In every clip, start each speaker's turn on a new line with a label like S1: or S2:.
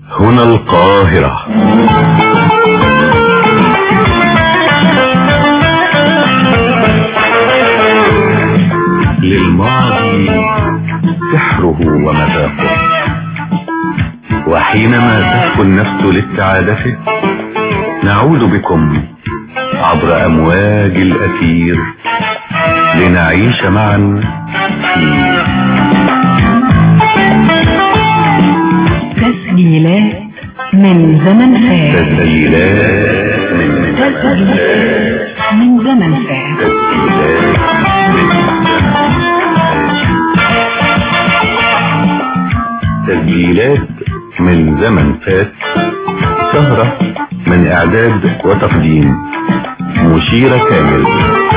S1: هنا القاهرة للماضي سحره ومذاقه وحينما تهفو النفس لاستعادته نعود بكم عبر أمواج الأثير لنعيش معا في
S2: تسجيلات من زمن فات
S1: تسجيلات من
S2: تسجيلات من زمن فات
S1: تسجيلات من زمن فات سهرة من إعداد وتقديم مشيرة كامل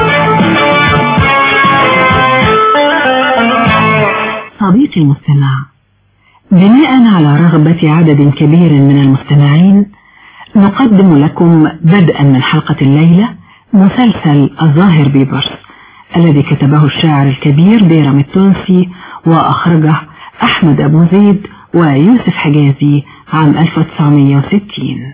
S2: صديقي المستمع بناء على رغبة عدد كبير من المستمعين نقدم لكم بدءا من حلقة الليلة مسلسل الظاهر بيبرس الذي كتبه الشاعر الكبير بيرم التونسي وأخرجه أحمد أبو زيد ويوسف حجازي عام 1960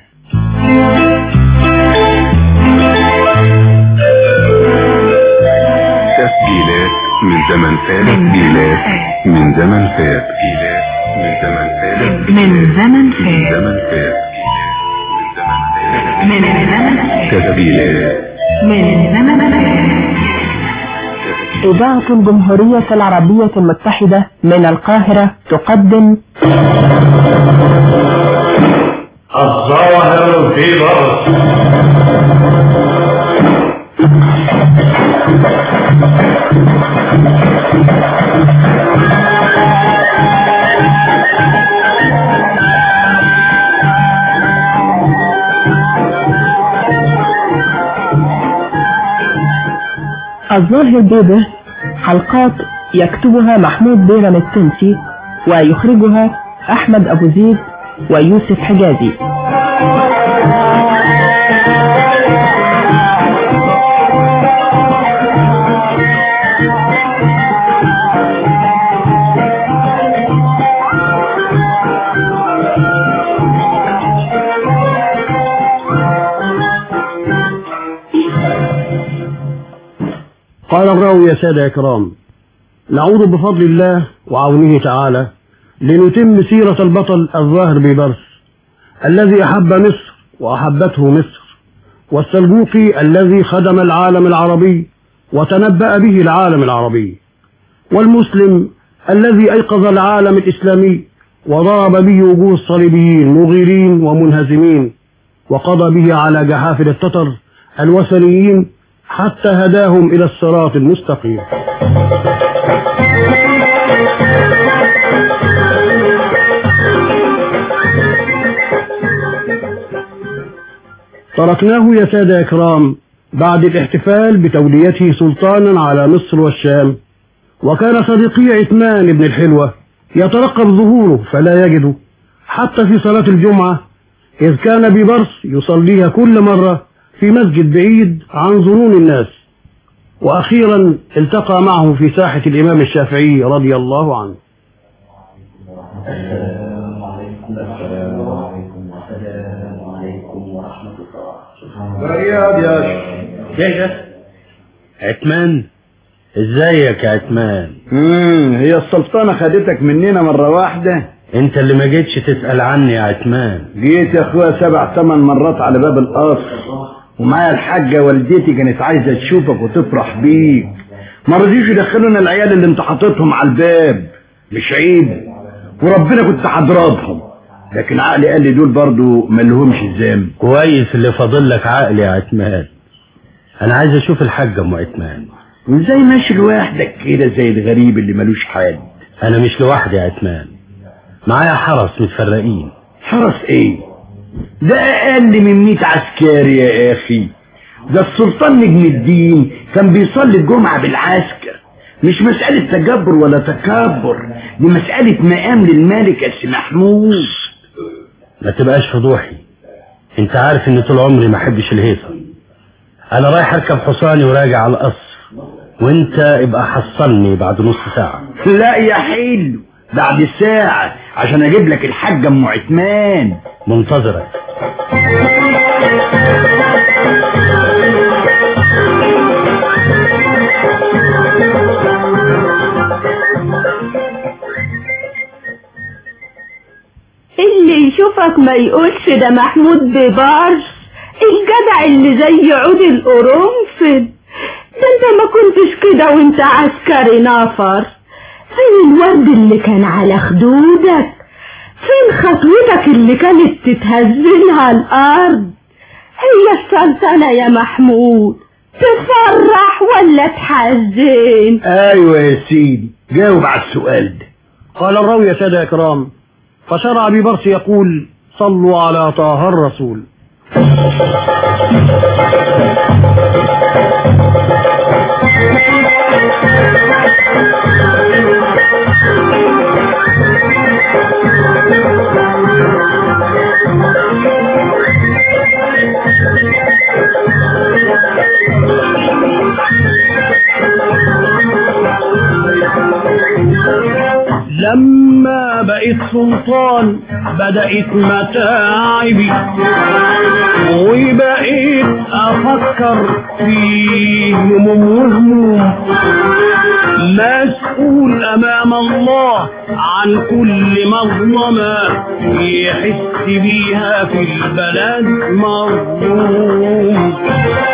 S1: تسجيلات من زمن فات تسجيلات من زمن فات تسجيلات من زمن فات
S2: من زمن
S1: من
S2: فات
S1: زمن فات
S2: من زمن فات
S1: تسجيلات
S2: من زمن فات
S3: إذاعة الجمهورية العربية المتحدة من القاهرة تقدم
S4: الظاهر في برص
S3: الظاهر بيبه حلقات يكتبها محمود بيرم التونسي ويخرجها أحمد أبو زيد ويوسف حجازي
S5: قال الراوي يا سادة إكرام نعود بفضل الله وعونه تعالى لنتم سيرة البطل الظاهر ببرس الذي أحب مصر وأحبته مصر والسلجوقي الذي خدم العالم العربي وتنبأ به العالم العربي والمسلم الذي أيقظ العالم الإسلامي وضرب به وجوه الصليبيين مغيرين ومنهزمين وقضى به على جحافل التتر الوثنيين حتى هداهم إلى الصراط المستقيم تركناه يا سادة إكرام بعد الاحتفال بتوليته سلطانا على مصر والشام وكان صديقي عثمان بن الحلوة يترقب ظهوره فلا يجده حتى في صلاة الجمعة إذ كان ببرص يصليها كل مرة في مسجد بعيد عن ظنون الناس وأخيرا التقى معه في ساحة الإمام الشافعي رضي الله عنه
S4: رياض يا شيخ
S6: عتمان ازيك يا عتمان
S4: امم هي السلطانة خدتك مننا مرة واحدة
S6: انت اللي ما جيتش تسأل عني يا عتمان
S4: جيت يا اخويا سبع ثمان مرات على باب القصر ومعايا الحاجة والدتي كانت عايزة تشوفك وتفرح بيك ما رضيش يدخلونا العيال اللي انت حاططهم على الباب مش عيب وربنا كنت هضربهم لكن عقلي قال لي دول برضو ملهمش الذنب
S6: كويس اللي فاضل لك عقل يا عتمان انا عايز اشوف الحاجة ام عتمان
S4: وازاي ماشي لوحدك كده زي الغريب اللي ملوش حد
S6: انا مش لوحدي يا عتمان معايا حرس متفرقين
S4: حرس ايه ده اقل من 100 عسكري يا اخي ده السلطان نجم الدين كان بيصلي الجمعة بالعسكر مش مسألة تجبر ولا تكبر دي مسألة مقام للملك يا سي محمود
S6: ما تبقاش فضوحي انت عارف ان طول عمري ما احبش الهيصة انا رايح اركب حصاني وراجع على القصر وانت ابقى حصلني بعد نص ساعة
S4: لا يا حلو بعد الساعة عشان اجيب لك الحاجة ام عثمان
S6: منتظرك
S7: اللي يشوفك ما يقولش ده محمود ببرش الجدع اللي زي عود القرنفل ده انت ما كنتش كده وانت عسكري نفر فين الورد اللي كان على خدودك فين خطوتك اللي كانت تتهزلها الارض هي السلطنة يا محمود تفرح ولا تحزن
S4: ايوه يا سيدي جاوب على السؤال ده
S5: قال الراوي يا سادة إكرام فشرع أبي برس يقول صلوا على طه الرسول لما بقيت سلطان بدأت متاعبي وبقيت أفكر في هموم وهموم مسؤول أمام الله عن كل مظلمة يحس بيها في البلد مظلوم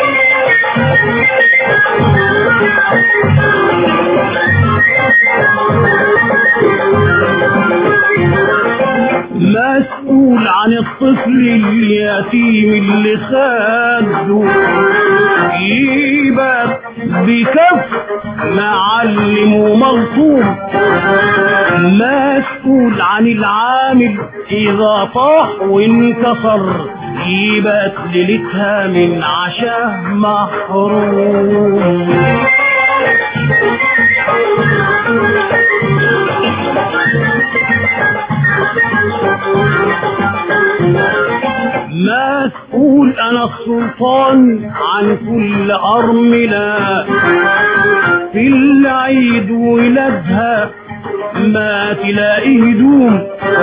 S5: مسؤول عن الطفل اليتيم اللي خده يبقى بكف معلم ومغصوب مسؤول عن العامل إذا طاح وانكسر يبقى ليلتها من عشاه محروم مسؤول انا السلطان عن كل ارملة في العيد ولادها ما تلاقي هدوم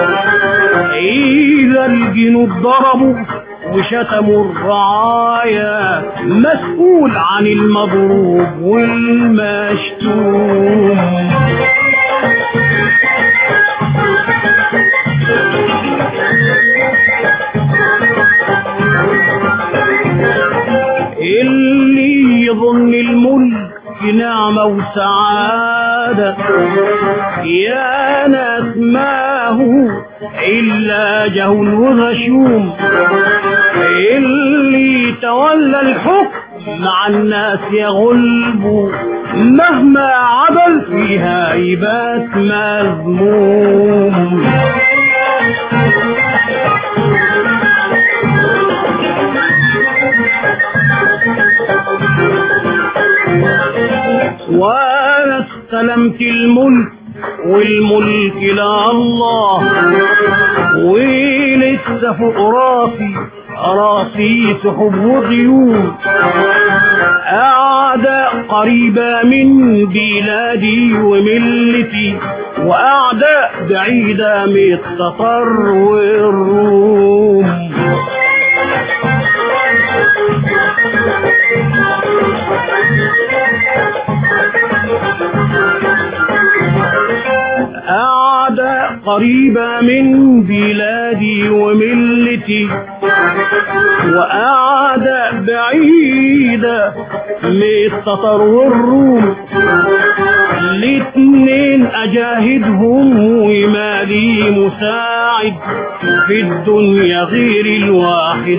S5: اذا الجنود ضربوا وشتموا الرعايا مسؤول عن المضروب والمشتوم اللي يظن الملك نعمة وسعادة يا ناس ما هو إلا جهل وغشوم اللي تولى الحكم مع الناس يغلب مهما عدل فيها يبات مذموم وانا استلمت الملك والملك لله ولسه فوق راسي راسي سحب وغيوم أعداء قريبة من بلادي وملتي وأعداء بعيدة من التتر والروم أعداء قريبة من بلادي وملتي وأعداء بعيدة من التتر والروم الاتنين أجاهدهم ومالي مساعد في الدنيا غير الواحد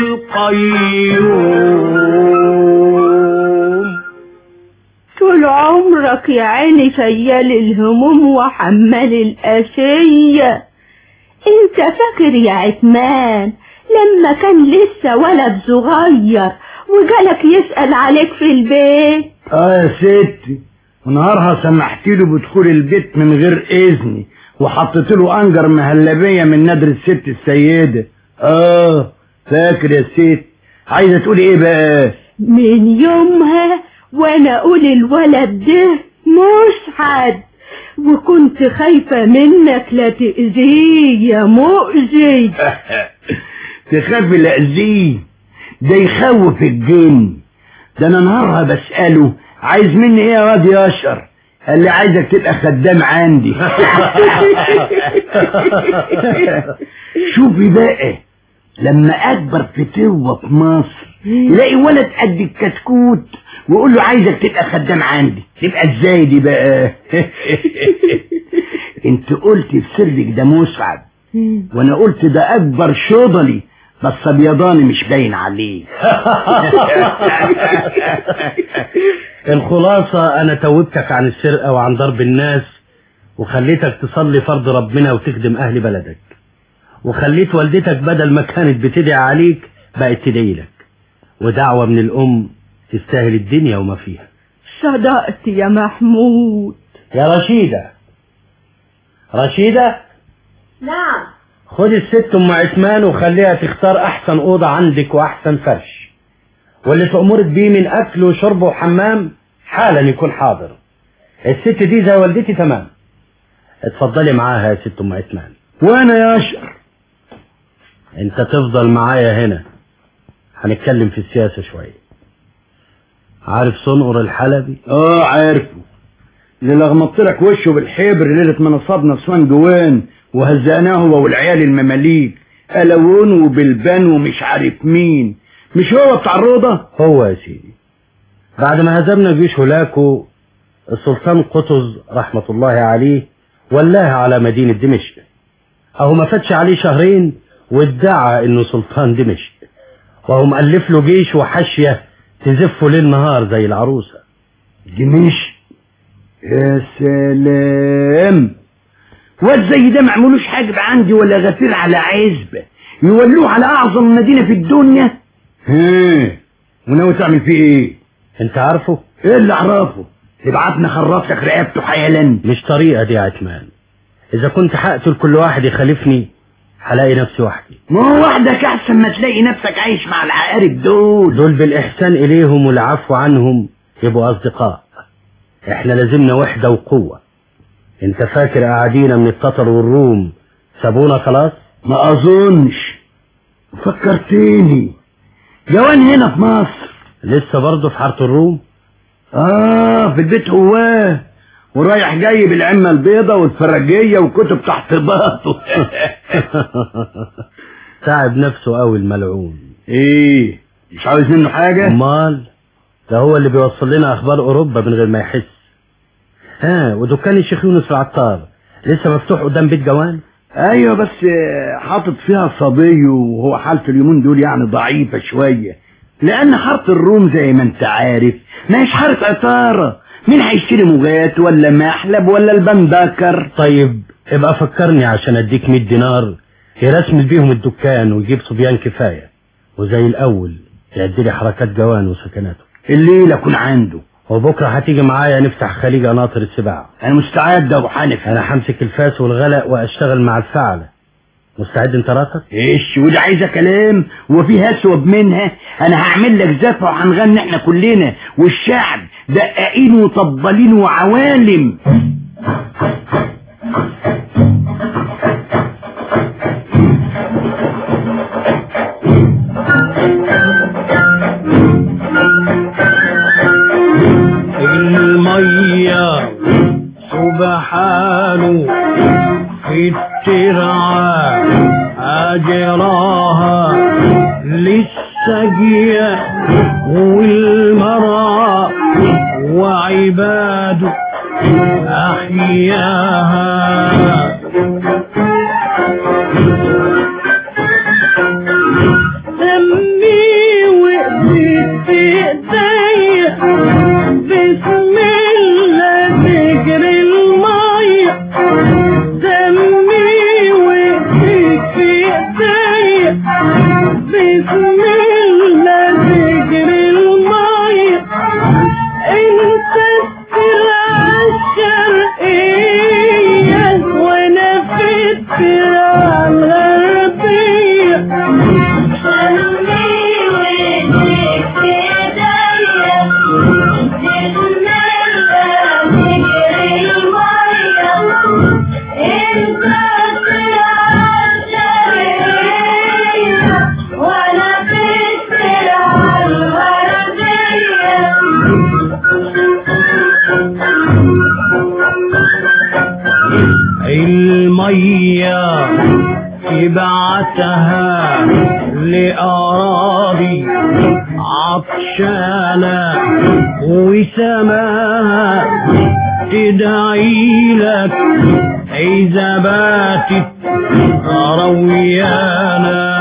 S5: القيوم
S7: طول عمرك يا عيني شيال الهموم وحمال الأشية انت فاكر يا عثمان لما كان لسه ولد صغير وجالك يسأل عليك في البيت
S4: اه يا ستي ونهارها سمحت له بدخول البيت من غير اذني وحطيت له انجر مهلبيه من نادر الست السيده اه فاكر يا ست عايزه تقولي ايه بقى
S7: من يومها وانا اقول الولد ده مسعد وكنت خايفة منك لا تأذيه يا مؤذي
S4: تخاف الأذيه ده يخوف الجن ده انا نهارها بسأله عايز مني ايه يا واد يا اشقر قال لي عايزك تبقى خدام عندي شوفي بقى لما اكبر فتوة في مصر يلاقي ولد قد الكتكوت ويقول له عايزك تبقى خدام عندي تبقى ازاي دي بقى انت قلت في سرك ده مسعد وانا قلت ده اكبر شضلي بس ابيضاني مش باين عليه
S6: الخلاصة أنا توبتك عن السرقة وعن ضرب الناس وخليتك تصلي فرض ربنا وتخدم أهل بلدك وخليت والدتك بدل ما كانت بتدعي عليك بقت تدعي لك ودعوة من الأم تستاهل الدنيا وما فيها
S7: صدقت يا محمود
S6: يا رشيدة رشيدة
S8: نعم
S6: خد الست ام عثمان وخليها تختار احسن اوضه عندك واحسن فرش واللي تأمرك بيه من اكل وشرب وحمام حالا يكون حاضر الست دي زي والدتي تمام اتفضلي معاها يا ست ام عثمان
S4: وانا يا اشقر
S6: انت تفضل معايا هنا هنتكلم في السياسه شويه عارف صنقر الحلبي
S4: اه عارفه اللي لغمطت لك وشه بالحبر ليله ما نصبنا اسوان جوان وهزقناه هو والعيال المماليك قلوون وبلبان ومش عارف مين مش هو بتاع الروضه
S6: هو يا سيدي بعد ما هزمنا جيش هولاكو السلطان قطز رحمة الله عليه ولاها على مدينة دمشق أهو ما فاتش عليه شهرين وادعى إنه سلطان دمشق وهو مألف له جيش وحاشية تزفه ليل نهار زي العروسة
S4: دمشق يا سلام واد زي ده معملوش حاجب عندي ولا غفير على عزبة يولوه على أعظم مدينة في الدنيا ها وناوي تعمل فيه ايه
S6: انت عارفه
S4: ايه اللي اعرفه تبعتنا خرفتك رقبته حيالا
S6: مش طريقة دي يا عتمان إذا كنت هقتل كل واحد يخالفني هلاقي نفسي وحدي
S4: ما هو وحدك احسن ما تلاقي نفسك عايش مع العقارب دول
S6: دول بالإحسان إليهم والعفو عنهم يبقوا أصدقاء إحنا لازمنا وحدة وقوة أنت فاكر قاعدين من التتر والروم سابونا خلاص
S4: ما اظنش فكرتني جوان هنا في مصر
S6: لسه برضه في حارة الروم
S4: اه في البيت هواه ورايح جاي بالعمة البيضة والفرجية وكتب تحت باطه
S6: تعب نفسه قوي الملعون
S4: ايه مش عاوز منه حاجة
S6: امال ده هو اللي بيوصل لنا اخبار اوروبا من غير ما يحس ها ودكان الشيخ يونس العطار لسه مفتوح قدام بيت جوان
S4: ايوه بس آه، حاطط فيها صبي وهو حالته اليومين دول يعني ضعيفة شوية لان حارة الروم زي ما انت عارف ماهيش حارة عطارة مين هيشتري موجات ولا محلب ولا البندكر
S6: طيب ابقى فكرني عشان اديك 100 دينار يرسم بيهم الدكان ويجيب صبيان كفاية وزي الاول يعدي لي حركات جوان وسكناته
S4: الليلة اكون عنده
S6: وبكره هتيجي معايا نفتح خليج قناطر السباع
S4: انا مستعد يا ابو حنفي
S6: انا همسك الفاس والغلق واشتغل مع الفعلة مستعد انت راسك
S4: ايش ودي عايزه كلام وفي اسود منها انا هعمل لك زفه وهنغني احنا كلنا والشعب دقاقين وطبالين وعوالم
S5: المية سبحانه في الترعة أجراها للسجية والمرأة وعباد أحياها سمي وقفت ايديا بسم الله تجري المية سمي وقفت ايديا بسم الله تجري المية انت السرعة الشرقية وانا في السرعة الغربية بعتها لأراضي عطشانة وسماها تدعي لك إذا باتت رويانا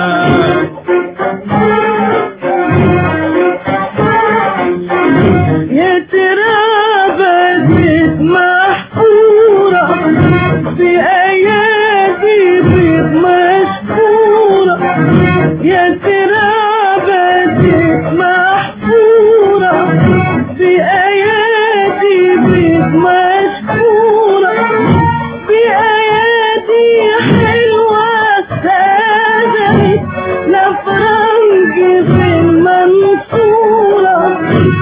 S7: يا ترى بس محفورة في أيادي بيض مشكورة يا ترى بس محفورة في أيادي بيض مشكورة في أيادي حلوة سادت لفرنج في المنصورة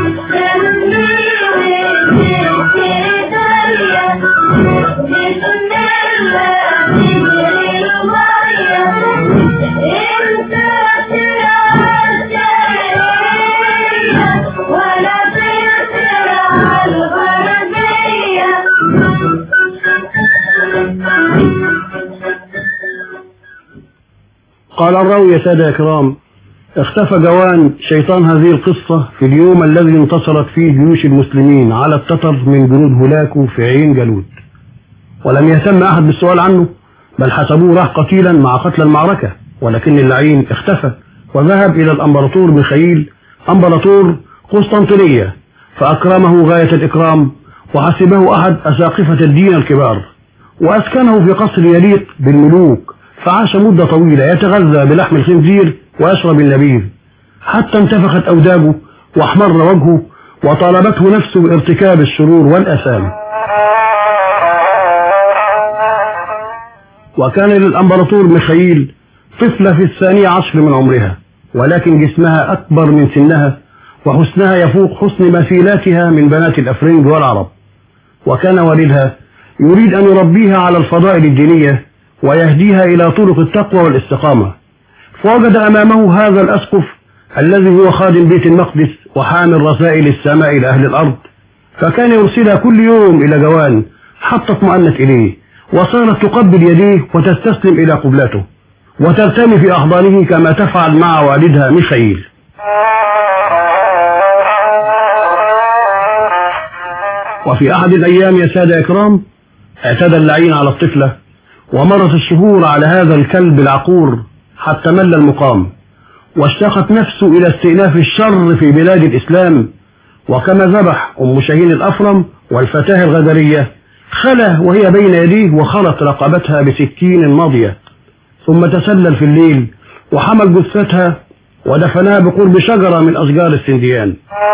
S5: قال الراوي يا سادة إكرام اختفى جوان شيطان هذه القصة في اليوم الذي انتصرت فيه جيوش المسلمين على التتر من جنود هولاكو في عين جالوت ولم يهتم أحد بالسؤال عنه بل حسبوه راح قتيلا مع قتل المعركة ولكن اللعين اختفى وذهب إلى الأمبراطور ميخائيل أمبراطور قسطنطينية فأكرمه غاية الإكرام وحسبه أحد أساقفة الدين الكبار وأسكنه في قصر يليق بالملوك فعاش مدة طويلة يتغذى بلحم الخنزير ويشرب النبيذ حتى انتفخت أوداجه واحمر وجهه وطالبته نفسه بارتكاب الشرور والأثام وكان للأمبراطور ميخائيل طفلة في الثانية عشر من عمرها ولكن جسمها أكبر من سنها وحسنها يفوق حسن مثيلاتها من بنات الأفرنج والعرب وكان والدها يريد أن يربيها على الفضائل الدينية ويهديها إلى طرق التقوى والاستقامة فوجد أمامه هذا الأسقف الذي هو خادم بيت المقدس وحامل رسائل السماء إلى أهل الأرض فكان يرسلها كل يوم إلى جوان حتى اطمأنت إليه وصارت تقبل يديه وتستسلم إلى قبلته وترتمي في أحضانه كما تفعل مع والدها ميخائيل وفي أحد الأيام يا سادة إكرام اعتدى اللعين على الطفلة ومرت الشهور على هذا الكلب العقور حتى مل المقام واشتاقت نفسه إلى استئناف الشر في بلاد الإسلام وكما ذبح أم شاهين الأفرم والفتاة الغدرية خلى وهي بين يديه وخلط رقبتها بسكين ماضية ثم تسلل في الليل وحمل جثتها ودفنها بقرب شجرة من أشجار السنديان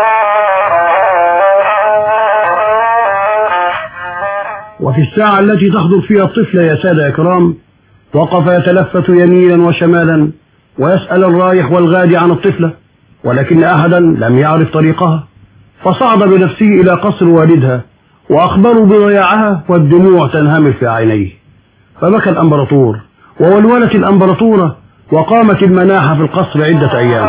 S5: وفي الساعة التي تحضر فيها الطفلة يا سادة إكرام وقف يتلفت يمينا وشمالا ويسأل الرايح والغادي عن الطفلة ولكن أحدا لم يعرف طريقها فصعد بنفسه إلى قصر والدها وأخبروا بضياعها والدموع تنهمر في عينيه فبكى الأمبراطور وولولت الأمبراطورة وقامت المناحة في القصر عدة أيام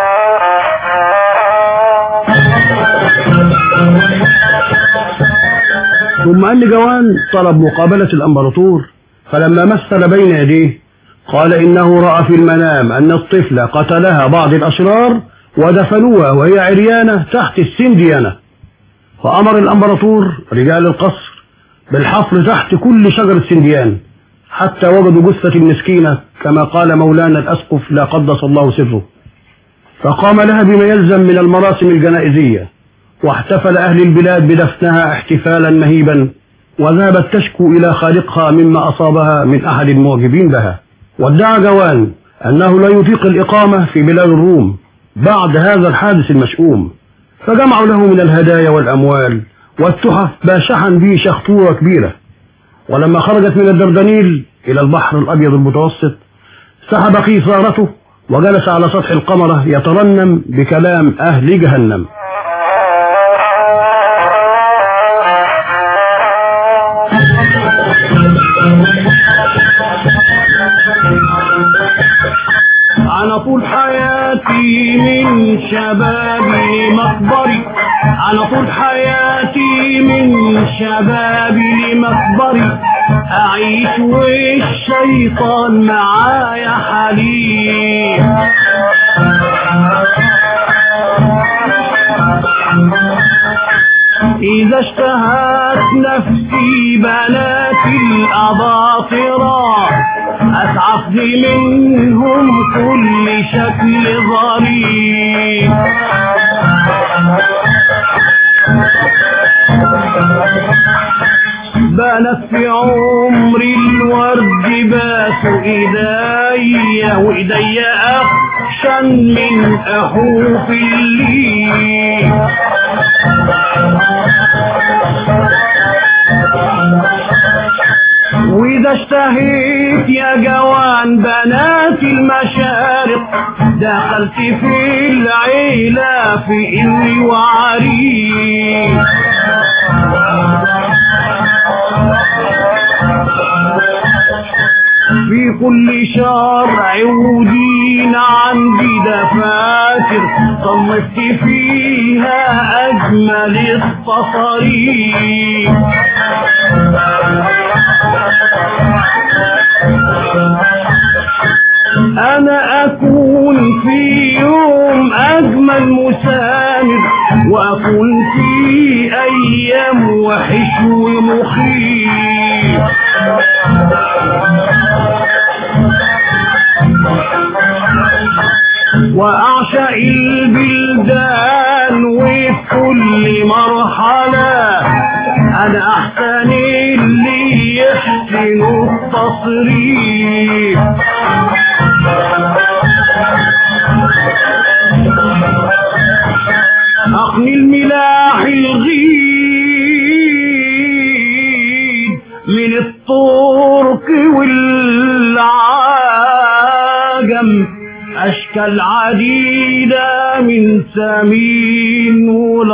S5: ثم أن جوان طلب مقابلة الأمبراطور فلما مثل بين يديه قال إنه رأى في المنام أن الطفل قتلها بعض الأشرار ودفنوها وهي عريانة تحت السنديانة فأمر الأمبراطور رجال القصر بالحفر تحت كل شجرة سنديان حتى وجدوا جثة المسكينة كما قال مولانا الأسقف لا قدس الله سره فقام لها بما يلزم من المراسم الجنائزية واحتفل أهل البلاد بدفنها احتفالا مهيبا وذهبت تشكو إلى خالقها مما أصابها من أحد المعجبين بها وادعى جوان أنه لا يطيق الإقامة في بلاد الروم بعد هذا الحادث المشؤوم فجمعوا له من الهدايا والأموال والتحف باشحا به شخطورة كبيرة ولما خرجت من الدردنيل إلى البحر الأبيض المتوسط سحب قيصارته وجلس على سطح القمرة يترنم بكلام أهل جهنم أنا طول حياتي من شبابي لمقبري أنا طول حياتي من شبابي لمقبري أعيش والشيطان معايا حليم إذا اشتهت نفسي بنات الأباطرة أسعفني منهم كل شكل ظريف بنت في عمري الورد باس ايديا وايديا اخشن من اخوف الليل واذا اشتهيت يا جوان بنات المشارق دخلت في العيلة في اني وعريس في كل شرع ودين عندي دفاتر صنفت فيها أجمل التصاريف أنا أكون في يوم أجمل مساند وأكون في أيام وحش ومخيف وأعشق البلدان وفي كل مرحلة أنا أحسن اللي يحسن التصريف أقني الملاح الغيد من الطرق والعجم أشكال عديدة من سمين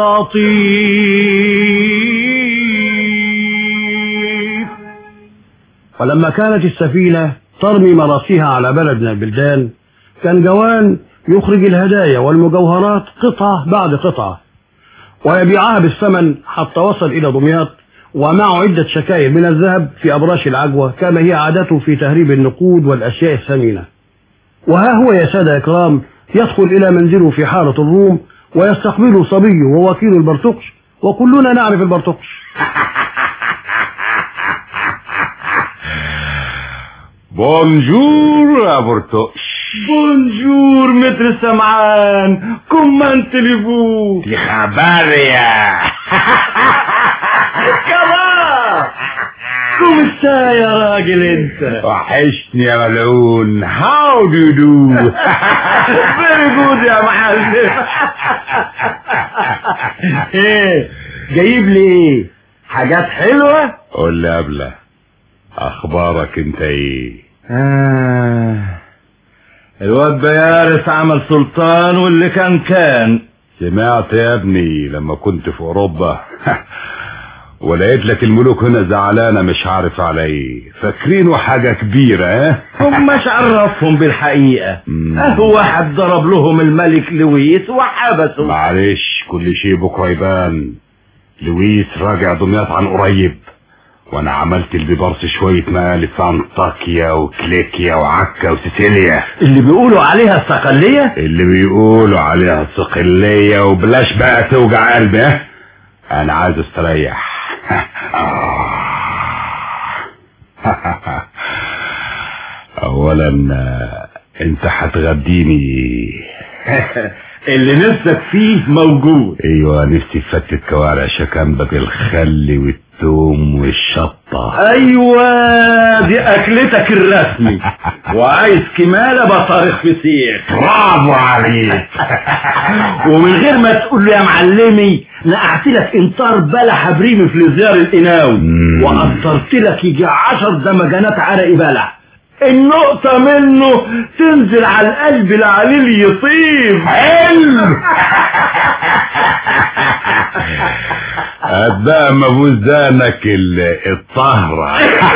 S5: ولطيف ولما كانت السفينة ترمي مراسيها على بلد من البلدان كان جوان يخرج الهدايا والمجوهرات قطعة بعد قطعة ويبيعها بالثمن حتى وصل إلى دمياط ومعه عدة شكاير من الذهب في أبراش العجوة كما هي عادته في تهريب النقود والأشياء الثمينة وها هو يا سادة إكرام يدخل إلى منزله في حارة الروم ويستقبله صبي ووكيل البرتقش وكلنا نعرف البرتقش
S1: بونجور يا برتقش
S5: بونجور متر سمعان كمان تليفون
S1: دي خبرية
S5: كمان كم الساعة يا راجل انت
S1: وحشني يا ملعون هاو دو دو
S5: فيري جود يا معلم ايه جايب لي ايه حاجات حلوة
S1: قول لي قبله اخبارك انت ايه
S5: آه. الواد بيارس عمل سلطان واللي كان كان
S1: سمعت يا ابني لما كنت في اوروبا ولقيت لك الملوك هنا زعلانة مش عارف على ايه فاكرينه حاجة كبيرة ها
S5: هم مش عرفهم بالحقيقة
S1: مم.
S5: اهو واحد ضرب لهم الملك لويس وحبسه
S1: معلش كل شيء بكره يبان لويس راجع دمياط عن قريب وانا عملت البيبرس شوية مقالب في انطاكيا وكليكيا وعكا وسيسيليا
S5: اللي بيقولوا عليها الصقلية
S1: اللي بيقولوا عليها صقلية وبلاش بقى توجع قلبي ها انا عايز استريح اولا آه، انت هتغديني
S5: اللي نفسك فيه موجود
S1: ايوه نفسي فتت كوارع شكامبة بالخل والثوم والشطة
S5: ايوه دي اكلتك الرسمي وعايز كمالة بطارخ فسيخ
S1: برافو عليك
S5: ومن غير ما تقول له يا معلمي نقعت لك انطار بلح بريمي في لزيار القناوي
S1: مم.
S5: وقطرت لك يجي عشر دمجانات عرق بلح النقطة منه تنزل على القلب العليل يطيب
S1: حلو هات بقى مبوس دانك ال- الطهرة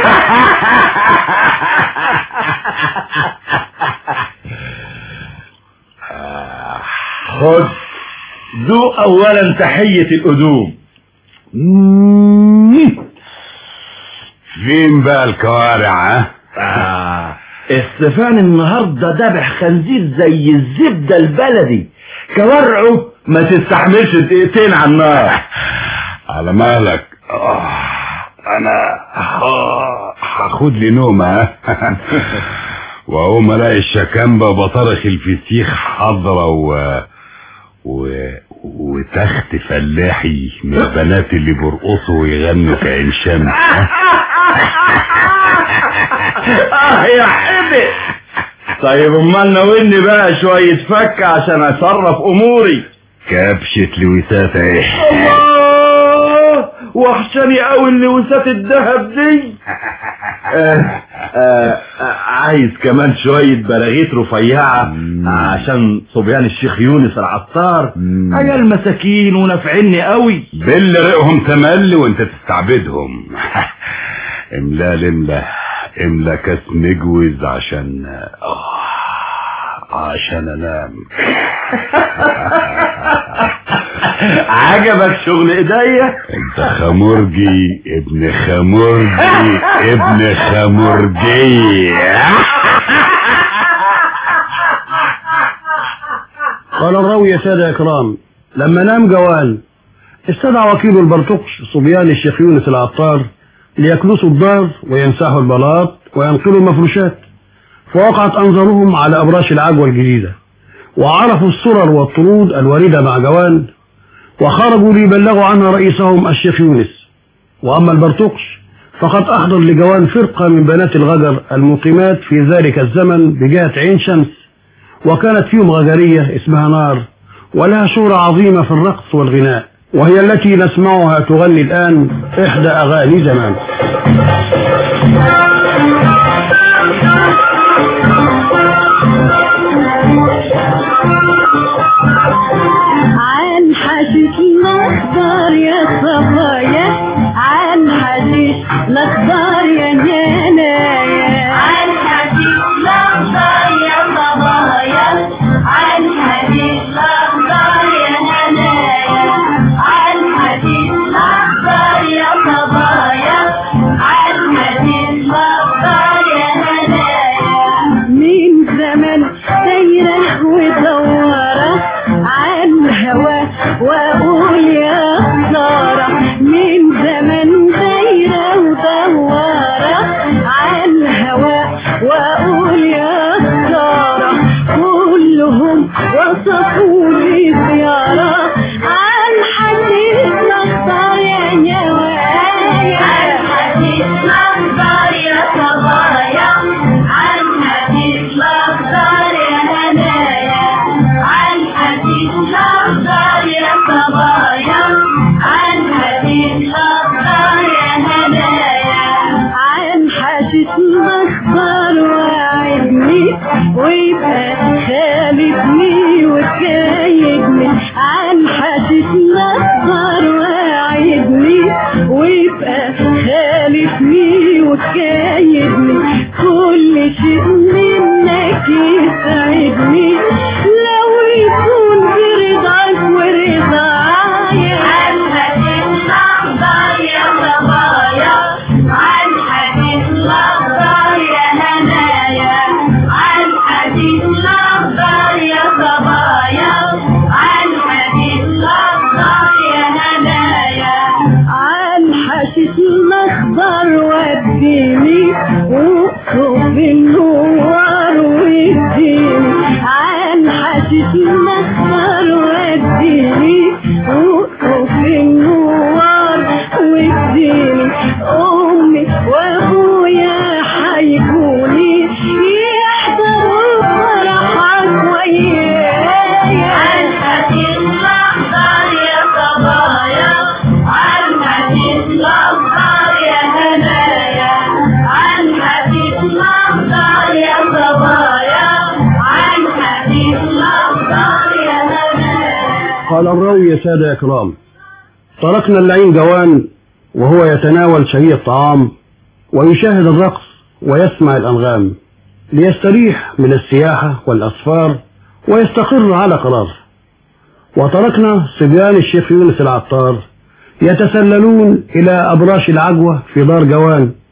S5: خد ذوق اولا تحية القدوم
S1: فين بقى الكوارع ها
S4: آه. استفان النهارده ذبح خنزير زي الزبده البلدي كورعه ما تستحملش دقيقتين على النار
S1: على مالك آه، انا آه، هاخد لي نومة ها واقوم الاقي الشكامبة وبطرخ الفسيخ حاضرة و... و... وتخت فلاحي من البنات اللي بيرقصوا ويغنوا كعين شمس
S4: اه يا حبي طيب امال ناولني بقى شويه فك عشان اصرف اموري
S1: كبشة لويسات ايه
S4: الله وحشاني قوي اللوسات الذهب دي آه آه آه عايز كمان شوية براغيث رفيعة عشان صبيان الشيخ يونس العطار عيال مساكين ونافعني قوي
S1: باللي رقهم تملي وانت تستعبدهم املا املا املا كاس مجوز عشان آه عشان انام
S4: عجبك شغل ايديا
S1: انت خمرجي ابن خمرجي ابن خمرجي
S5: قال الراوي يا سادة إكرام لما نام جوال استدعى وكيل البرتقش صبيان الشيخ يونس العطار ليكنسوا الدار ويمسحوا البلاط وينقلوا المفروشات فوقعت أنظارهم على أبراش العجوة الجديدة وعرفوا السرر والطرود الواردة مع جوان وخرجوا ليبلغوا عنها رئيسهم الشيخ يونس وأما البرتقش فقد أحضر لجوان فرقة من بنات الغجر المقيمات في ذلك الزمن بجهة عين شمس وكانت فيهم غجرية اسمها نار ولها شهرة عظيمة في الرقص والغناء وهي التي نسمعها تغني الآن إحدى أغاني زمان
S7: عن حشيش نخضر يا صبايا عن حشيش نخضر يا نانايا عن حشيش نخضر يا صبايا عن حشيش نخضر يا نانايا عن حشيش نخضر يا صبايا عن حشيش نخضر يا نانايا من زمن سايرة ودورة عن هوا واقول يا خسارة من زمن دايرة ودورة عن هوا واقول يا خسارة كلهم وصفوا لي زيارة عن حديث نختار يا نوايا عن حديث نختار يا صبايا عن حديث نختار يا هنايا عن حديث نختار يا صبايا عن حديث نختار يا هنايا عن حديث نختار وعدني ويبقى خالفني وكايدني عن حديث نختار وعدني ويبقى خالفني وكايدني كل شيء منك يسعدني لو يكون برضاك ورضايا عن حديث نختار يا صبايا عن حديث نختار يا هنايا عن حديث نختار يا صبايا عن حديث نختار يا هنايا عن حشيش مخضر وديني وقف النوار واديني عن حشيش مخضر وديني وقف النوار واديني امي وابويا حيكوني يحضروا فرحك ويايا عن حديث مخضر يا صبايا عن حديث مخضر يا هنايا عن حديث مخضر يا صبايا عن حديث مخضر يا هنايا
S5: قال الراوي يا سادة إكرام تركنا اللعين جوان وهو يتناول شهي الطعام ويشاهد الرقص ويسمع الأنغام ليستريح من السياحة والأسفار ويستقر على قراره وتركنا صبيان الشيخ يونس العطار يتسللون إلى أبراش العجوة في دار جوان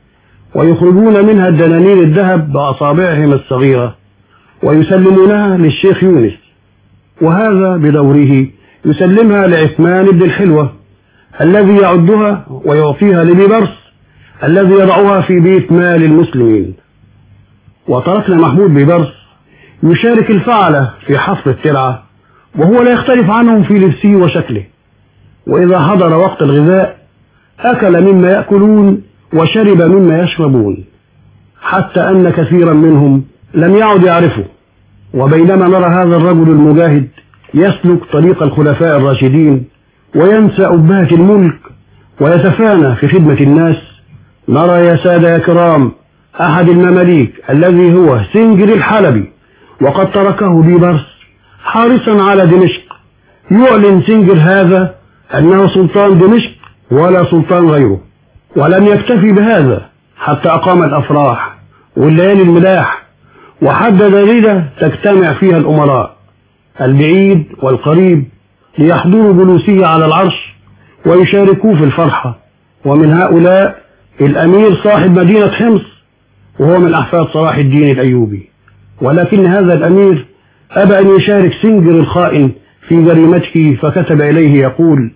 S5: ويخرجون منها الدنانير الذهب بأصابعهم الصغيرة ويسلمونها للشيخ يونس وهذا بدوره يسلمها لعثمان بن الحلوة الذي يعدها ويعطيها لبيبرس الذي يضعها في بيت مال المسلمين وتركنا محمود بيبرس يشارك الفعلة في حفر الترعة وهو لا يختلف عنهم في لبسه وشكله وإذا حضر وقت الغذاء أكل مما يأكلون وشرب مما يشربون حتى أن كثيرا منهم لم يعد يعرفه وبينما نرى هذا الرجل المجاهد يسلك طريق الخلفاء الراشدين وينسى أبهة الملك ويتفانى في خدمة الناس نرى يا سادة يا كرام أحد المماليك الذي هو سنجر الحلبي وقد تركه بيبرس حارسا على دمشق يعلن سنجر هذا أنه سلطان دمشق ولا سلطان غيره ولم يكتفي بهذا حتى أقام الأفراح والليالي الملاح وحدد ليلة تجتمع فيها الأمراء البعيد والقريب ليحضروا جلوسه على العرش ويشاركوه في الفرحة ومن هؤلاء الأمير صاحب مدينة حمص وهو من أحفاد صلاح الدين الأيوبي ولكن هذا الأمير أبى أن يشارك سنجر الخائن في جريمته فكتب إليه يقول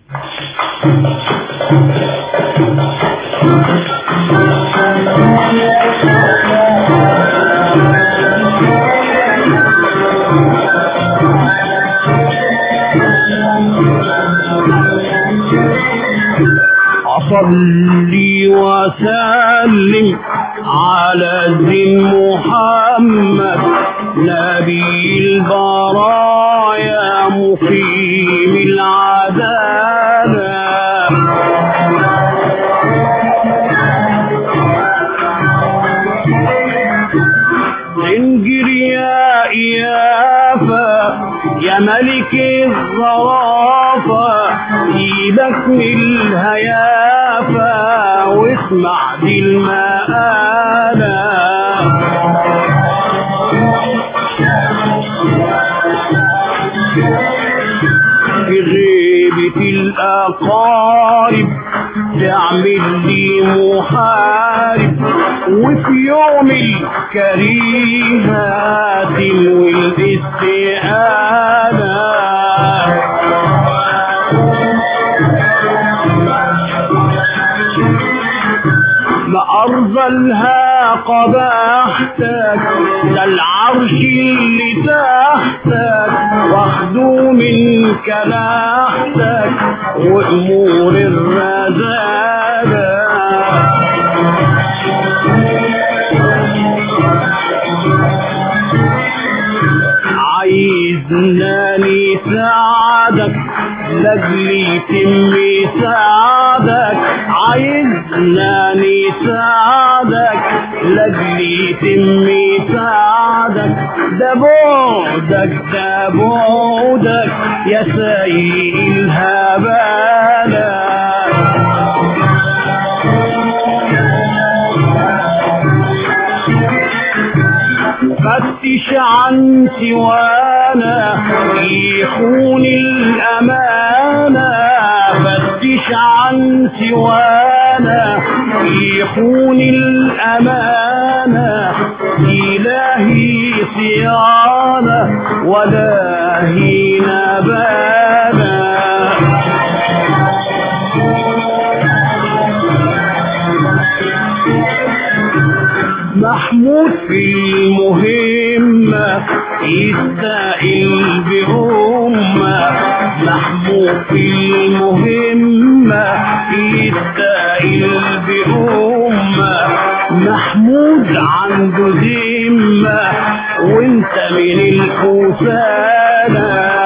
S6: صلي وسلم على ذي محمد نبي البرايا مقيم العدالة انجر يا إيافا يا ملك الظرافة ايدك من الهيافة واسمع دي المآلة في غيبة الأقارب تعمل لي محارب وفي يوم الكريهات والاستعانة ما أرذلها قباحتك ده العرش اللي تحتك واخدوا من كلاحتك وأمور الرزالة عايزنا نساعدك لاجل يتم سعادك عايزنا نساعدك لاجل يتم سعادك ده بعدك ده بعدك يا سيء الهبالة فتش عن سوانا يخون الأمانة فتش عن سوانا يخون الأمانة إلهي صيانة ولا هينا بانا محمود في المهمة يستقل بأمة محمود في المهمة يستقل بأمة محمود عنده ذمة وانت من الحسالة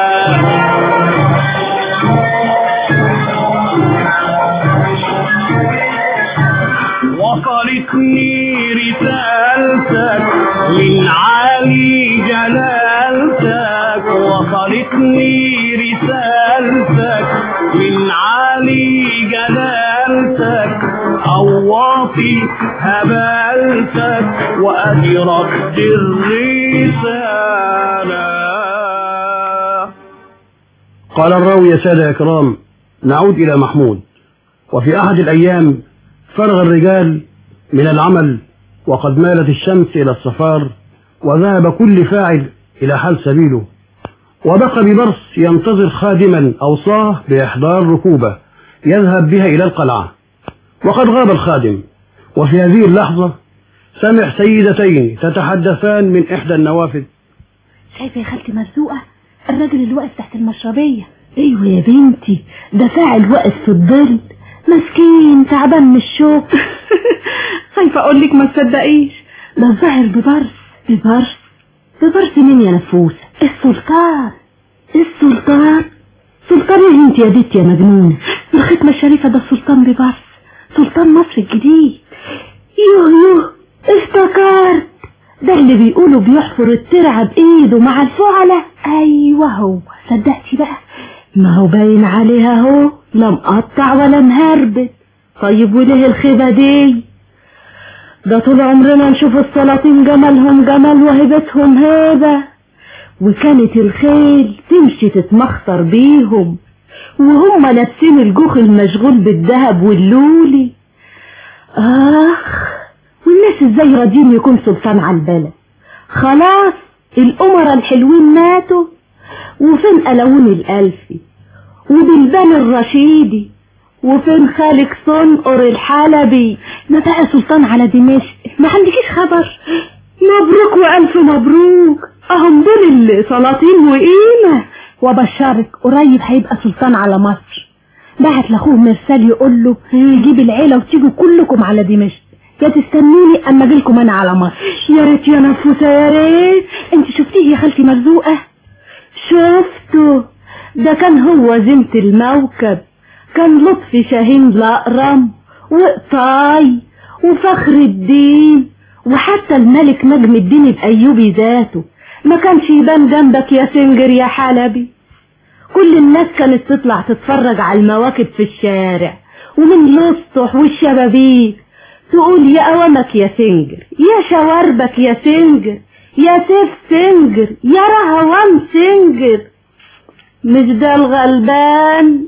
S6: وصلتني رسالتك من عالي جلالتك وصلتني رسالتك من عالي جلالتك أواطي هبالتك وأدي رد الرسالة
S5: قال الراوي يا سادة يا كرام نعود إلى محمود وفي أحد الأيام فرغ الرجال من العمل وقد مالت الشمس إلى الصفار وذهب كل فاعل إلى حال سبيله وبقى ببرص ينتظر خادما أوصاه بإحضار ركوبة يذهب بها إلى القلعة وقد غاب الخادم وفي هذه اللحظة سمع سيدتين تتحدثان من إحدى النوافذ
S7: شايفة يا خالتي مرزوقة الراجل اللي واقف تحت المشربية ايوه يا بنتي ده فاعل واقف في الظل مسكين تعبان من الشوق خايفة اقول لك ما تصدقيش ده الظاهر ببرص ببرص ببرص مين يا نفوسة السلطان السلطان سلطان ايه انت يا بنتي يا مجنونة الختمة الشريفة ده السلطان ببرص سلطان مصر الجديد يوه يوه افتكرت ده اللي بيقولوا بيحفر الترعة بإيده مع الفعلة أيوة هو صدقتي بقى ما هو باين عليها اهو لا مقطع ولا مهربت طيب وليه الخيبة دي ده طول عمرنا نشوف السلاطين جمالهم جمال وهبتهم هبة وكانت الخيل تمشي تتمخطر بيهم وهم لابسين الجوخ المشغول بالذهب واللولي آخ والناس ازاي راضيين يكون سلطان على البلد خلاص الأمراء الحلوين ماتوا وفين قلاوون الألفي وبلبان الرشيدي وفين خالق صنقر الحلبي ما بقى سلطان على دمشق ما عندكيش خبر مبروك وألف مبروك أهم دول اللي سلاطين وقيمة وبشرك قريب هيبقى سلطان على مصر بعت لاخوه مرسال يقول له يجيب العيلة وتيجوا كلكم على دمشق يا تستنوني اما اجيلكم انا على مصر يا ريت يا نفوسه يا ريت انت شفتيه يا خالتي مرزوقه شفته ده كان هو زينة الموكب كان لطفي شاهين الأقرم وقطاي وفخر الدين وحتى الملك نجم الدين الأيوبي ذاته ما كانش يبان جنبك يا سنجر يا حلبي كل الناس كانت تطلع تتفرج على المواكب في الشارع ومن الاسطح والشبابيك تقول يا أوامك يا سنجر يا شواربك يا سنجر يا سيف سنجر يا رهوان سنجر مش ده الغلبان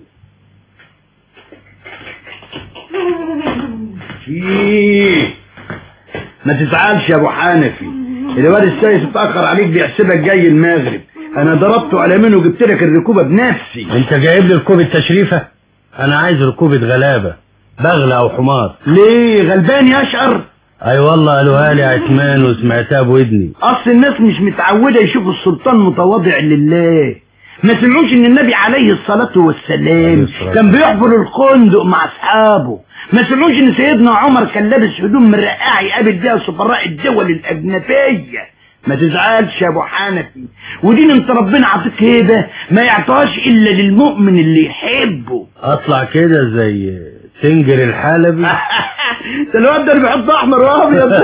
S4: فيه ما تزعلش يا ابو حنفي الواد السيس اتاخر عليك بيحسبك جاي المغرب انا ضربته على منه وجبت لك الركوبه بنفسي
S6: انت جايب لي ركوبة تشريفة انا عايز ركوبة غلابة بغلة او حمار
S4: ليه غلبان يشعر
S6: اي والله قالوها لي عثمان وسمعتها بودني
S4: اصل الناس مش متعوده يشوفوا السلطان متواضع لله ما سمعوش ان النبي عليه الصلاه والسلام
S6: الصلاة
S4: كان بيحفر الخندق مع اصحابه ما سمعوش ان سيدنا عمر كان لابس هدوم مرقعه يقابل بيها سفراء الدول الاجنبيه ما تزعلش يا ابو حنفي ودين انت ربنا عطيك هيبه ما يعطيهاش الا للمؤمن اللي يحبه
S6: اطلع كده زي سنجر الحلبي
S4: ده الواد ده اللي بيحط احمر وابيض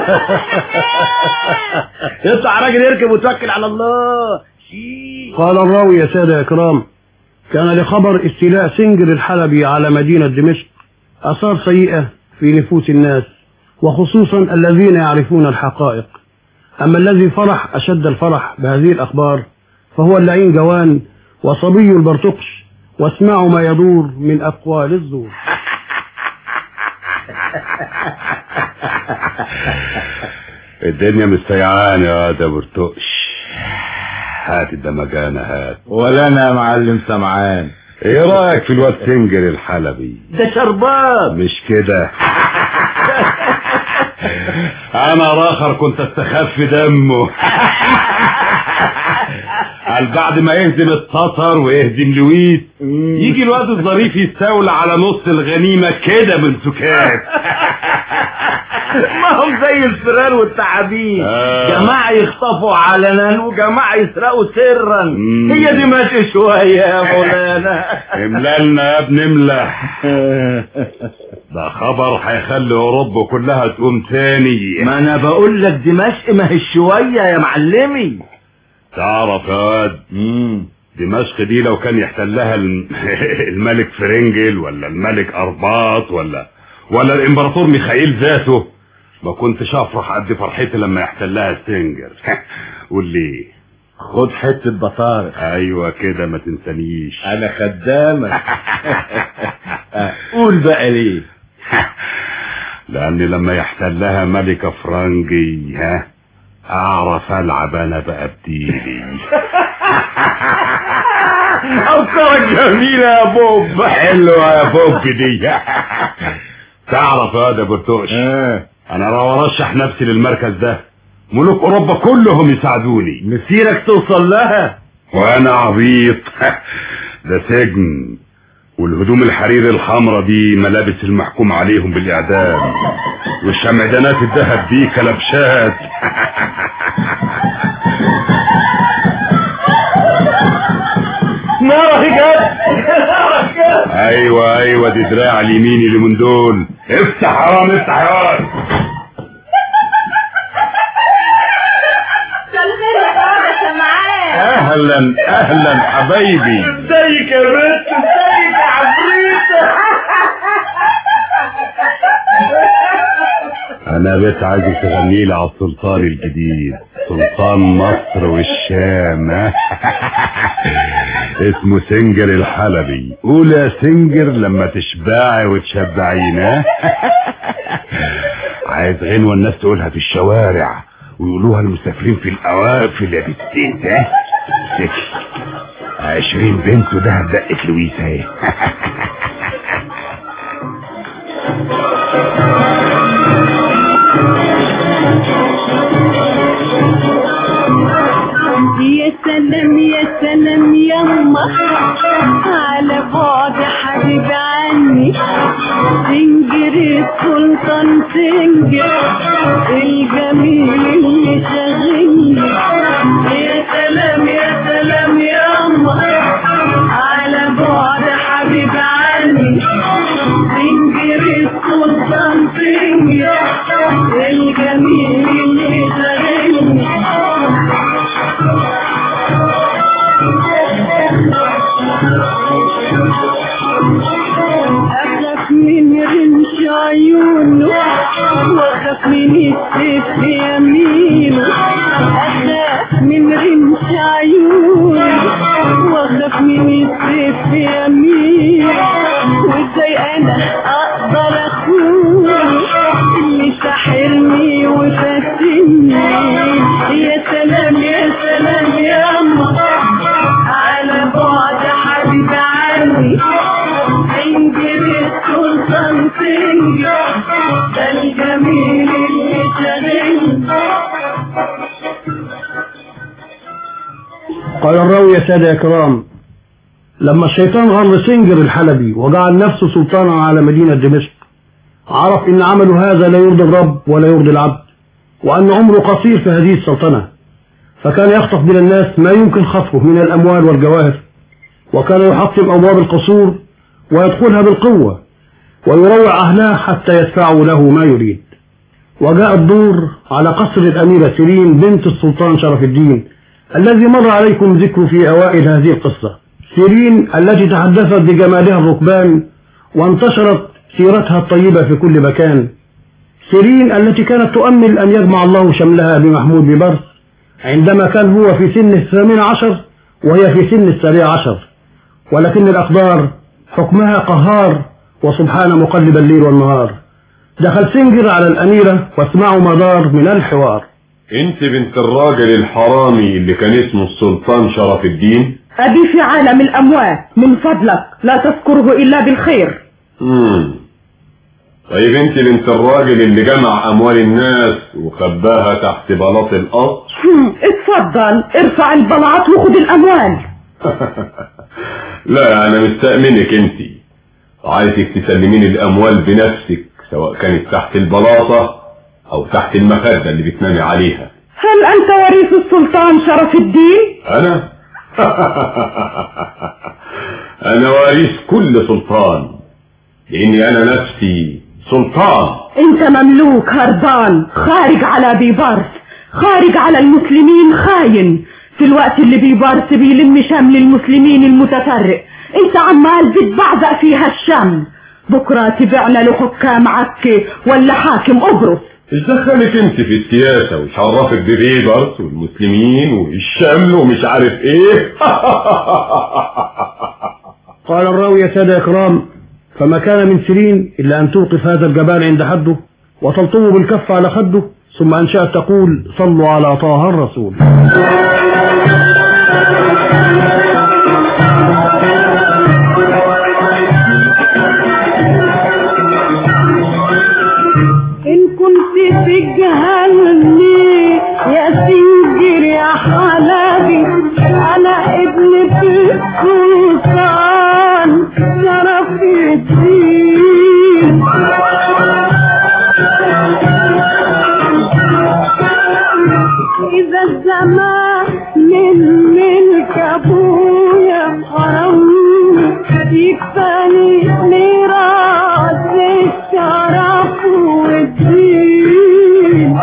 S4: يطلع راجل يركب وتوكل على الله شيء
S5: قال الراوي يا سادة إكرام كان لخبر استيلاء سنجر الحلبي على مدينة دمشق أثار سيئة في نفوس الناس وخصوصا الذين يعرفون الحقائق أما الذي فرح أشد الفرح بهذه الأخبار فهو اللعين جوان وصبي البرتقش واسمعوا ما يدور من أقوال الزور
S1: الدنيا مستيعان يا ده برتقش هات الدمجانة هات
S8: ولا انا يا معلم سمعان
S1: ايه رايك في الواد سنجر الحلبي
S4: ده شربات
S1: مش كده انا راخر كنت استخف دمه قال بعد ما يهزم التتر ويهزم لويس يجي الواد الظريف يستولى على نص الغنيمة كده من سكات
S4: ما هم زي الفيران والتعابين
S1: آه.
S4: جماعة يخطفوا علنا وجماعة يسرقوا سرا
S1: مم.
S4: هي دي ماشي شوية يا مولانا
S1: املالنا يا ابن املا ده خبر هيخلي اوروبا كلها تقوم تاني
S4: ما انا بقول لك دمشق ما هي شوية يا معلمي
S1: تعرف يا واد دمشق دي لو كان يحتلها الم- الملك فرنجل ولا الملك ارباط ولا ولا الامبراطور ميخائيل ذاته ما كنتش افرح قد فرحتي لما يحتلها السنجر قول لي
S8: خد حتة بطارخ
S1: ايوه كده ما تنسانيش
S8: انا خدامك قول بقى ليه
S1: لان لما يحتلها ملكة فرنجي ها اعرف العب انا بقى بديلي
S8: افكارك جميلة يا بوب
S1: حلوة يا بوب دي تعرف يا ده برتوش انا لو ارشح نفسي للمركز ده ملوك اوروبا كلهم يساعدوني
S8: مسيرك توصل لها
S1: وانا عبيط ده سجن والهدوم الحرير الحمرا دي ملابس المحكوم عليهم بالاعدام والشمعدانات الذهب دي كلبشات
S8: نارك جد
S1: ايوه ايوه دي دراع اليمين اللي من دول افتح حرام افتح يا واد
S7: الخير يا بابا سمعان
S1: اهلا اهلا حبايبي
S8: ازيك يا بنت ازيك يا عفريتة
S1: انا بس عايزك تغني لي على السلطان الجديد سلطان مصر والشام ها؟ اسمه سنجر الحلبي قول يا سنجر لما تشبعي وتشبعينا عايز غنوة الناس تقولها في الشوارع ويقولوها المسافرين في القوافل يا بنتين ده ست عشرين بنت وده دقت لويسا اهي
S7: يا سلام يا سلام يما على بعد حبيب عني سنجر السلطان سنجر الجميل اللي شاغلني يا سلام يا سلام يما على بعد حبيب عني سنجر السلطان سنجر الجميل اللي شاغلني أخاف من رمش عيونه وأخاف من السيف في يمينه أخاف من رمش عيونه وأخاف من السيف في يمينه وإزاي أنا أقدر أخونه اللي ساحرني وفاتني يا سلام يا سلام يا أما على بعد حبيب عني سنجر السلطان سنجر ده الجميل اللي شاغلني
S5: قال الراوي يا سادة يا كرام لما الشيطان غر سنجر الحلبي وجعل نفسه سلطانا على مدينة دمشق عرف ان عمله هذا لا يرضي الرب ولا يرضي العبد وان عمره قصير في هذه السلطنة فكان يخطف من الناس ما يمكن خطفه من الاموال والجواهر وكان يحطم ابواب القصور ويدخلها بالقوة ويروع اهلها حتى يدفعوا له ما يريد وجاء الدور على قصر الأميرة سيرين بنت السلطان شرف الدين الذي مر عليكم ذكره في أوائل هذه القصة سيرين التي تحدثت بجمالها الركبان وانتشرت سيرتها الطيبة في كل مكان سيرين التي كانت تؤمل أن يجمع الله شملها بمحمود ببرس عندما كان هو في سن الثامن عشر وهي في سن السابع عشر ولكن الأقدار حكمها قهار وسبحان مقلب الليل والنهار دخل سنجر على الأميرة واسمعوا ما دار من الحوار
S1: انت بنت الراجل الحرامي اللي كان اسمه السلطان شرف الدين
S3: أبي في عالم الأموات من فضلك لا تذكره إلا بالخير
S1: مم. طيب انت بنت الراجل اللي جمع اموال الناس وخباها تحت بلاط القصر
S3: هم، اتفضل ارفع البلاط وخد الأموال
S1: لا انا مستأمنك انت عايزك تسلميني الاموال بنفسك سواء كانت تحت البلاطة او تحت المخدة اللي بتنامي عليها
S3: هل أنت وريث السلطان شرف الدين؟
S1: انا انا وارث كل سلطان لاني انا نفسي سلطان
S3: أنت مملوك هربان خارج على بيبارس خارج على المسلمين خاين في الوقت اللي بيبارس بيلم شمل المسلمين المتفرق انت عمال بتبعزق فيها الشمل بكرة تبعنا لحكام عكي ولا حاكم قبرص
S1: ايش دخلك انت في السياسة وش عرفك ببيبرس والمسلمين والشمل ومش عارف ايه
S5: قال الراوي يا سادة إكرام فما كان من سيرين إلا أن توقف هذا الجبان عند حده وتلطم بالكف على خده ثم أنشأت تقول صلوا على طه الرسول
S3: إن كنت تجهلني يا سنجر يا حلبي أنا ابن السلطان شرف الدين إذا الزمان من ملك أبويا حرمني يكفاني ميراث الشرف والدين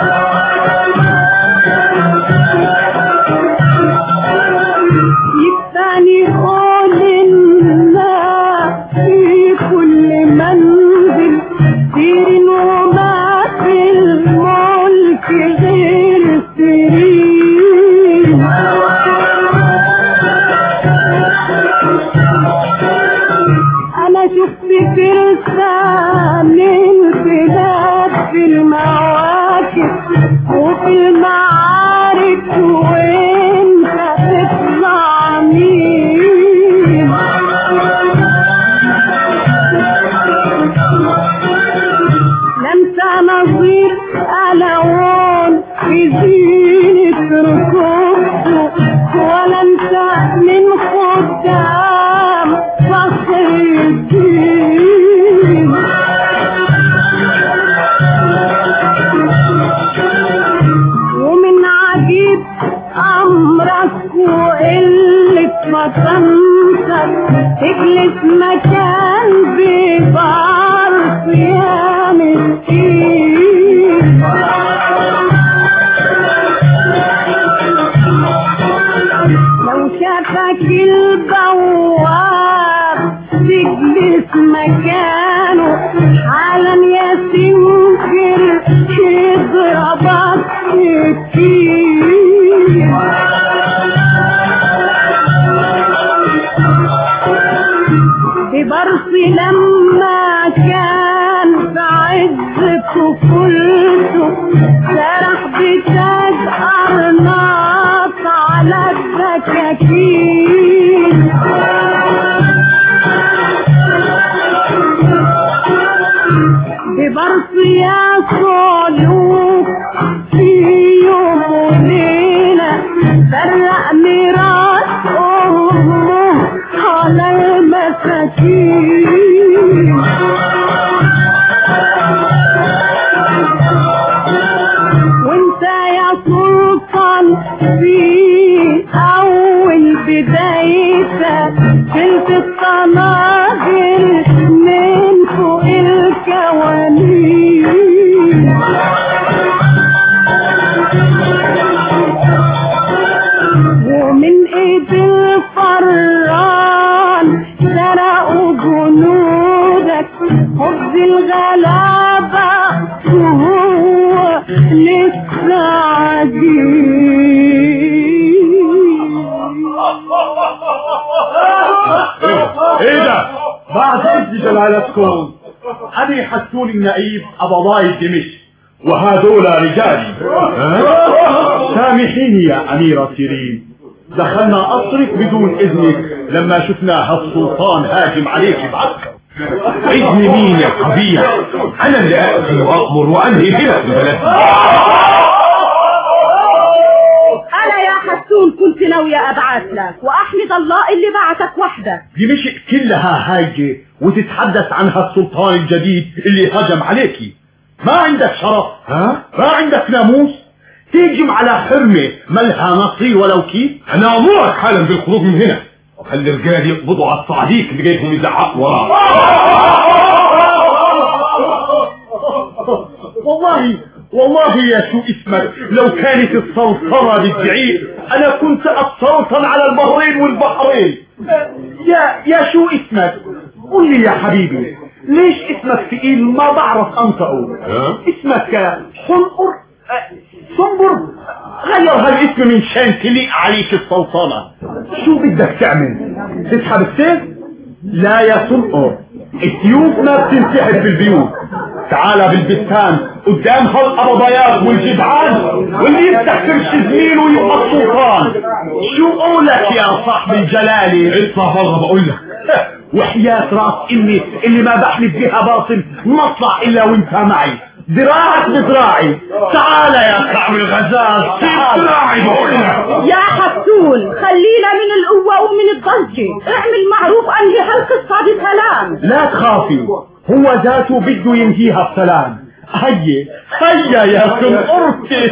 S3: يكفاني قول الناس في كل منزل سير وما في الملك غير سيرين انا شفت فرسان البلاد في المواكب وفي المعارك وانت تطلع مين لم نظير ألوان في زينة ركوبه ولا انت من خدام فخر الدين ومن عجيب أمرك وقلة مكانتك تجلس مكان ببعرف يا مسكين لو شافك البواب تجلس مكانه حالا يا سنكر يضربك سكين ببرص لما كان في عز طفولته سرح بتاج أرناط على السكاكين ببرص يا صلوك في يوم وليلة فرق ميراث أمه على المساكين وانت يا سلطان في اول بدايتك شلت الطناجر من فوق الكوانين ومن ايد الفران سرقوا جنودك خبز الغلابة وهو لسه
S1: ايه ده
S9: بعد إذن جلالتكم أنا حسوني النقيب أبضاي دمشق وهذول رجالي سامحيني يا أميرة سيرين دخلنا قصرك بدون إذنك لما شفنا هالسلطان هاجم عليك بعسكر
S1: اذن مين يا قبيح انا اللي اقضي وامر وانهي هنا في البلد
S3: انا يا حسون كنت ناوية ابعث لك واحمد الله اللي بعتك وحدك
S9: دمشق كلها هايجة وتتحدث عنها السلطان الجديد اللي هجم عليكي ما عندك شرف
S1: ها
S9: ما عندك ناموس تهجم على حرمة ملها نصير ولو كيف
S1: انا امرك حالا بالخروج من هنا وخلي الرجال يقبضوا على الصعيديك اللي جايبهم يزعقوا وراه
S9: والله والله يا شو اسمك لو كانت السلطنة بالدعيق انا كنت السلطن على البحرين والبحرين يا يا شو اسمك قل لي يا حبيبي ليش اسمك ثقيل ما بعرف انطقه
S1: ها؟
S9: اسمك حنقر أه، سنبر غير هالاسم من شان تليق عليك السلطنة شو بدك تعمل تسحب السيف لا يا سنقر السيوف ما بتنسحب في البيوت تعال بالبستان قدام هالقبضيات والجدعان واللي يفتح كرش زميله يبقى السلطان شو قولك يا صاحبي الجلالي اطلع بره بقول لك وحياة راس امي اللي ما بحلف بها باطل ما اطلع الا وانت معي ذراعك بذراعي تعال يا كعب الغزال تعال ذراعي بقول لك
S3: يا حسون خلينا من القوة ومن الضجة اعمل معروف انهي هالقصة بسلام
S9: لا تخافي هو ذاته بده ينهيها بسلام هيا هيا يا سمقرتي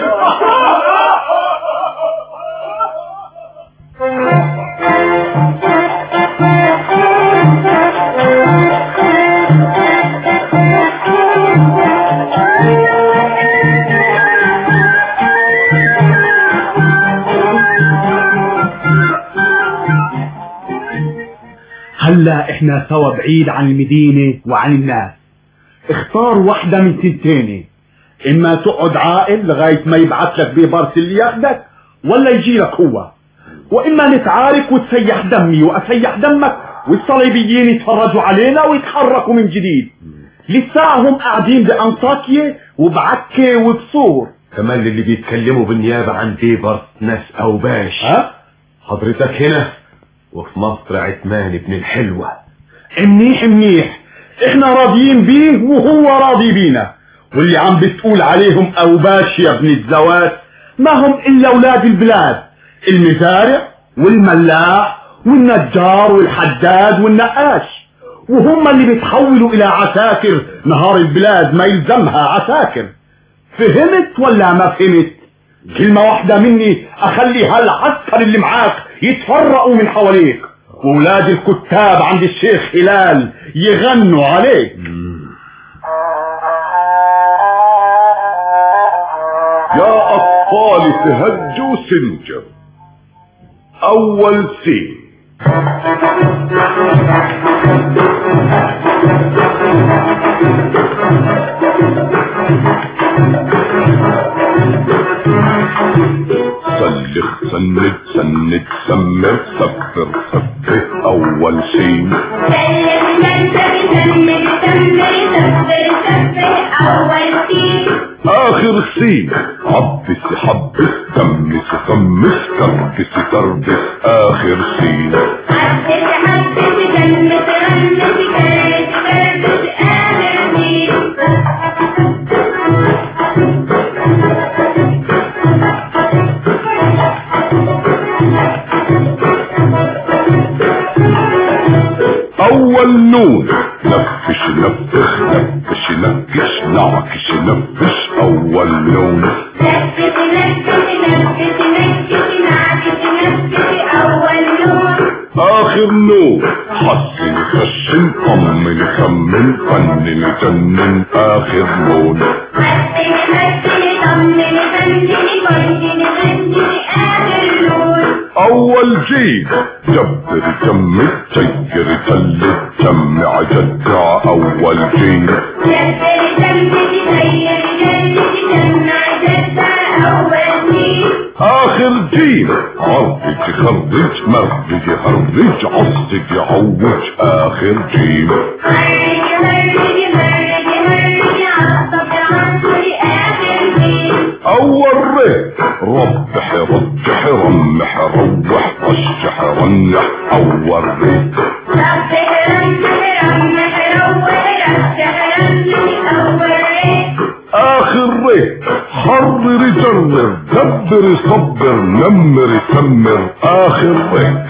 S9: هلا احنا سوا بعيد عن المدينة وعن الناس اختار واحدة من تنتين اما تقعد عاقل لغاية ما يبعث لك ببارس اللي ياخدك ولا يجي لك هو واما نتعارك وتسيح دمي واسيح دمك والصليبيين يتفرجوا علينا ويتحركوا من جديد لسه هم قاعدين بانطاكيا وبعكا وبصور
S10: كمان اللي بيتكلموا بالنيابة عن بيبرس ناس أوباش
S9: ها
S10: حضرتك هنا وفي مصر عثمان ابن الحلوة
S9: منيح منيح احنا راضيين بيه وهو راضي بينا واللي عم بتقول عليهم اوباش يا ابن الزوات ما هم الا اولاد البلاد المزارع والملاح والنجار والحداد والنقاش وهم اللي بيتحولوا الى عساكر نهار البلاد ما يلزمها عساكر فهمت ولا ما فهمت كلمة واحدة مني اخلي هالعسكر اللي معاك يتفرقوا من حواليك واولاد الكتاب عند الشيخ هلال يغنوا عليك
S1: يا أطفال تهجوا سنجر أول سين صلخ سند سند سمر سفر سفر أول سين آخر سين عبس حبس كمس خمس كركس كربس آخر سين أول نون نفش نفخ نفش نفش نعكش نفش أول نون آخر نون حسن خشن طمن خمن فنن جنن آخر نون أول جيم جبر جمد جير تلد جمع جدع أول جيم آخر جيم عرج خرج مرج هرج عصج عوج آخر جيم أول ر ربح رجح رمح روح رشح رنح أول ر آخر ر حرر جرر دبر صبر نمر سمر آخر ر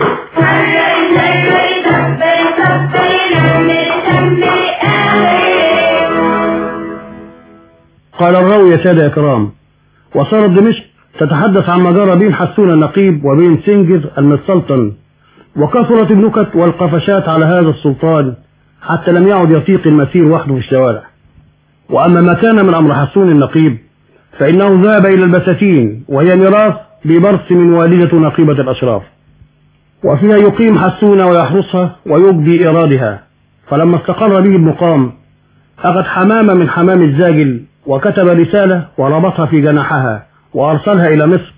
S5: قال الراوي يا سادة إكرام وصارت دمشق تتحدث عن ما جرى بين حسون النقيب وبين سنجر المسلطن وكثرت النكت والقفشات على هذا السلطان حتى لم يعد يطيق المسير وحده في الشوارع وأما ما كان من أمر حسون النقيب فإنه ذهب إلى البساتين وهي ميراث ببرس من والدة نقيبة الأشراف وفيها يقيم حسون ويحرسها ويبدي إيرادها فلما استقر به المقام أخذ حمامة من حمام الزاجل وكتب رسالة وربطها في جناحها وأرسلها إلى مصر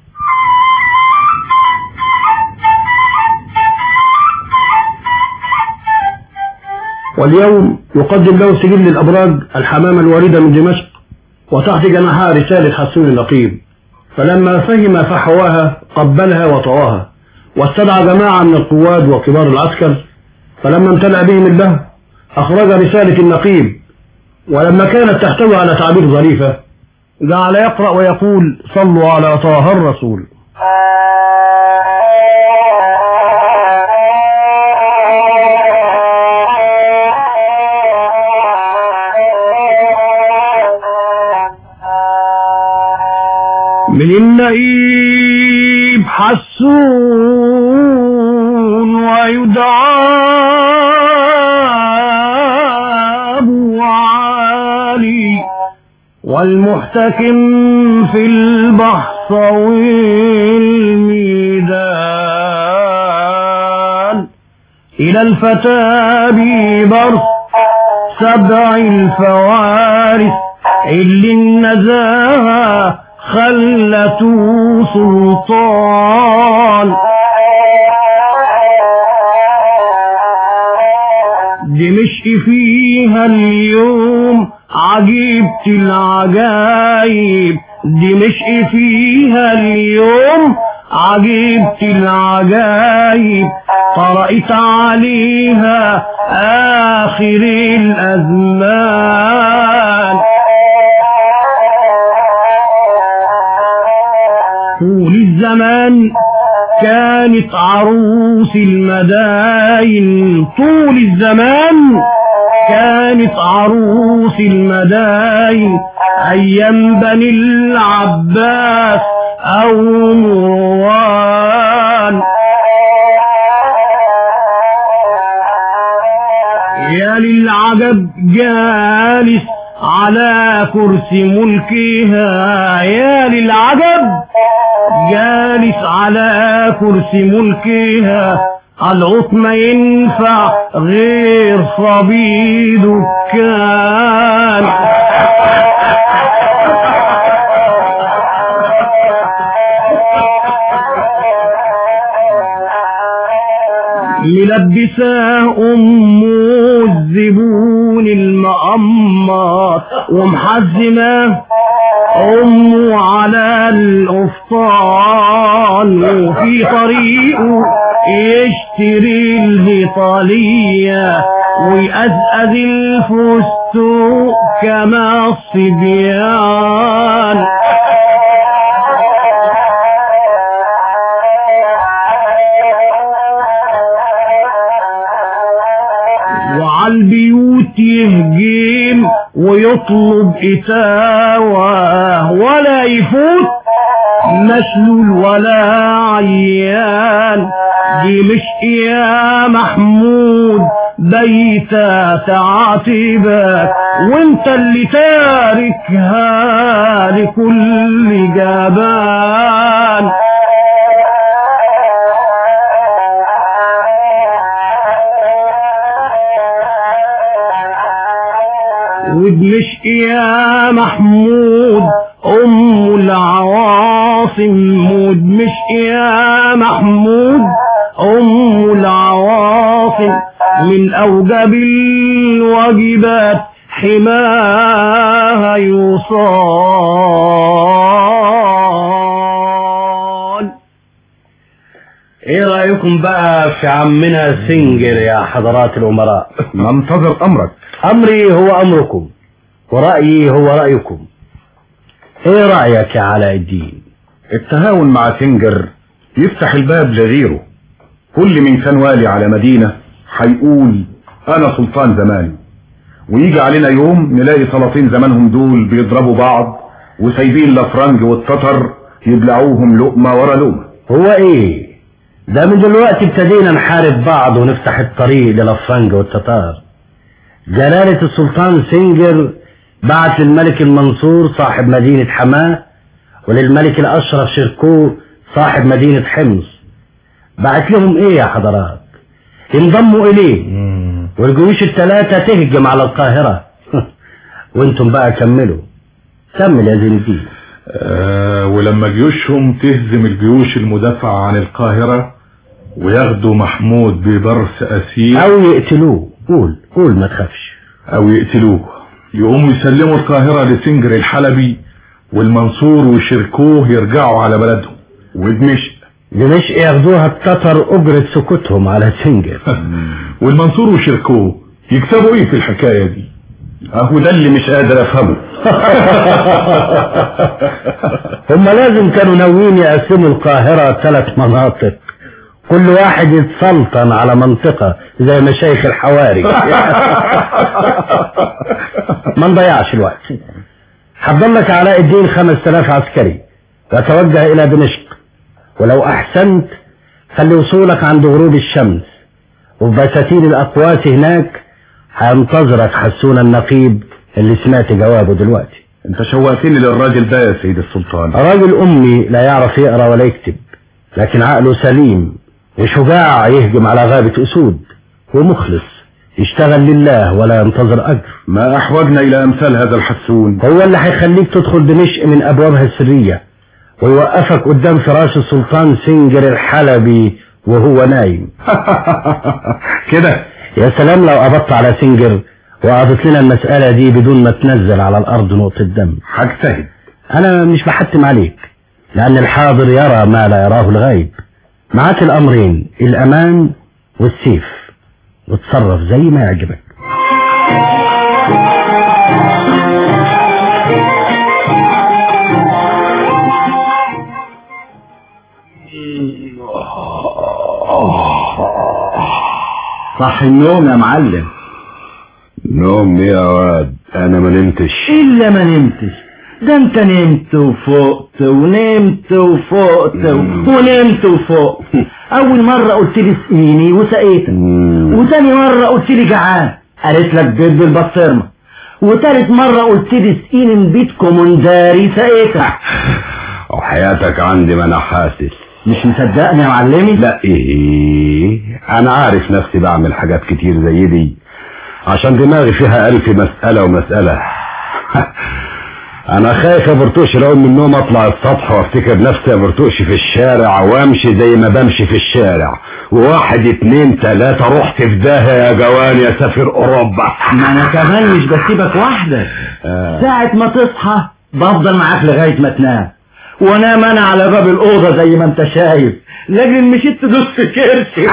S5: واليوم يقدم له سجل الأبراج الحمامة الواردة من دمشق وتحت جناحها رسالة حسون النقيب فلما فهم فحواها قبلها وطواها واستدعى جماعة من القواد وكبار العسكر فلما امتلأ بهم اللهو أخرج رسالة النقيب ولما كانت تحتوي على تعبير ظريفة جعل يقرأ ويقول صلوا على طه الرسول من النئيب حسون ويدعى أبو علي والمحتكم في البحث والميدان إلى الفتى ببرص سبع الفوارس اللي النزاهة خلته سلطان دمشق فيها اليوم عجيبة العجايب دمشق فيها اليوم عجيبة العجايب قرأت عليها آخر الأزمان طول الزمان كانت عروس المداين طول الزمان كانت عروس المداين أيام بني العباس أو مروان يا للعجب جالس على كرسي ملكها يا للعجب جالس على كرسي ملكها العط ما ينفع غير صبي دكان ملبساه أمه الزبون المأمر ومحزماه أمه على الأفطان وفي طريقه يشتري الهطالية ويأزأز الفستق كما الصبيان وعلى البيوت يهجم ويطلب إتاوة ولا يفوت مشلول ولا عيان دي مش يا محمود بيتا تعاتبك وانت اللي تاركها لكل جبان ودمشق يا محمود أم العواصم ودمشق يا محمود أم العواصم من أوجب الواجبات حماها يوصال
S6: ايه رأيكم بقى في عمنا سنجر يا حضرات الأمراء
S11: ننتظر امرك
S6: أمري هو أمركم ورأيي هو رأيكم ايه رأيك يا علاء الدين
S11: التهاون مع سنجر يفتح الباب لغيره كل من كان والي على مدينة هيقول انا سلطان زماني ويجي علينا يوم نلاقي سلاطين زمانهم دول بيضربوا بعض وسايبين الافرنج والتتر يبلعوهم لقمة ورا لقمة
S6: هو ايه ده من دلوقتي ابتدينا نحارب بعض ونفتح الطريق للافرنج والتتار جلالة السلطان سنجر بعت للملك المنصور صاحب مدينة حماه وللملك الأشرف شركوه صاحب مدينة حمص بعت لهم ايه يا حضرات انضموا اليه والجيوش الثلاثة تهجم على القاهرة وانتم بقى كملوا كمل يا زين الدين
S12: آه ولما جيوشهم تهزم الجيوش المدافعة عن القاهرة وياخدوا محمود ببرس أسير
S6: او يقتلوه قول قول ما تخافش
S12: أو يقتلوه يقوموا يسلموا القاهرة لسنجر الحلبي والمنصور وشركوه يرجعوا على بلدهم
S11: ودمشق
S6: دمشق ياخدوها التتر أجرة سكوتهم على سنجر
S12: والمنصور وشركوه يكسبوا ايه في الحكاية دي
S11: اهو ده اللي مش قادر افهمه
S6: هم لازم كانوا ناويين يقسموا القاهرة ثلاث مناطق كل واحد يتسلطن على منطقة زي مشايخ الحواري ما نضيعش الوقت حضر علاء الدين خمس تلاف عسكري وتوجه إلى دمشق ولو أحسنت خلي وصولك عند غروب الشمس وفي بساتين الأقواس هناك هينتظرك حسون النقيب اللي سمعت جوابه دلوقتي
S11: انت شوقتني للراجل ده يا سيد السلطان
S6: راجل أمي لا يعرف يقرأ ولا يكتب لكن عقله سليم وشجاع يهجم على غابة أسود ومخلص يشتغل لله ولا ينتظر أجر
S11: ما أحوجنا إلى أمثال هذا الحسون
S6: هو اللي هيخليك تدخل دمشق من أبوابها السرية ويوقفك قدام فراش السلطان سنجر الحلبي وهو نايم
S11: كده
S6: يا سلام لو قبضت على سنجر وقضت لنا المسألة دي بدون ما تنزل على الأرض نقطة دم
S11: هجتهد
S6: أنا مش بحتم عليك لأن الحاضر يرى ما لا يراه الغيب معاك الأمرين الأمان والسيف وتصرف زي ما يعجبك
S4: صح النوم يا معلم
S1: نوم يا واد انا ما نمتش
S4: الا ما نمتش ده انت نمت وفقت ونمت وفقت ونمت وفقت اول مرة قلت لي سقيني وسقيتك وتاني مرة قلت لي جعان قالت لك بيض بالبسطرمة وتالت مرة قلت لي سقيني من بيت كومنداري سقيتك
S1: وحياتك عندي ما انا حاسس
S4: مش مصدقني يا معلمي
S1: لا ايه انا عارف نفسي بعمل حاجات كتير زي دي عشان دماغي فيها الف مسألة ومسألة انا خايف يا برتوش لو من النوم اطلع السطح وافتكر نفسي يا برتوش في الشارع وامشي زي ما بمشي في الشارع وواحد اتنين تلاتة رحت في داهية يا جوان يا سفير اوروبا
S4: ما انا كمان مش بسيبك وحدك ساعة ما تصحى بفضل معاك لغاية ما تنام وانام انا على باب الاوضه زي ما انت شايف لاجل مشيت تدوس في كرسي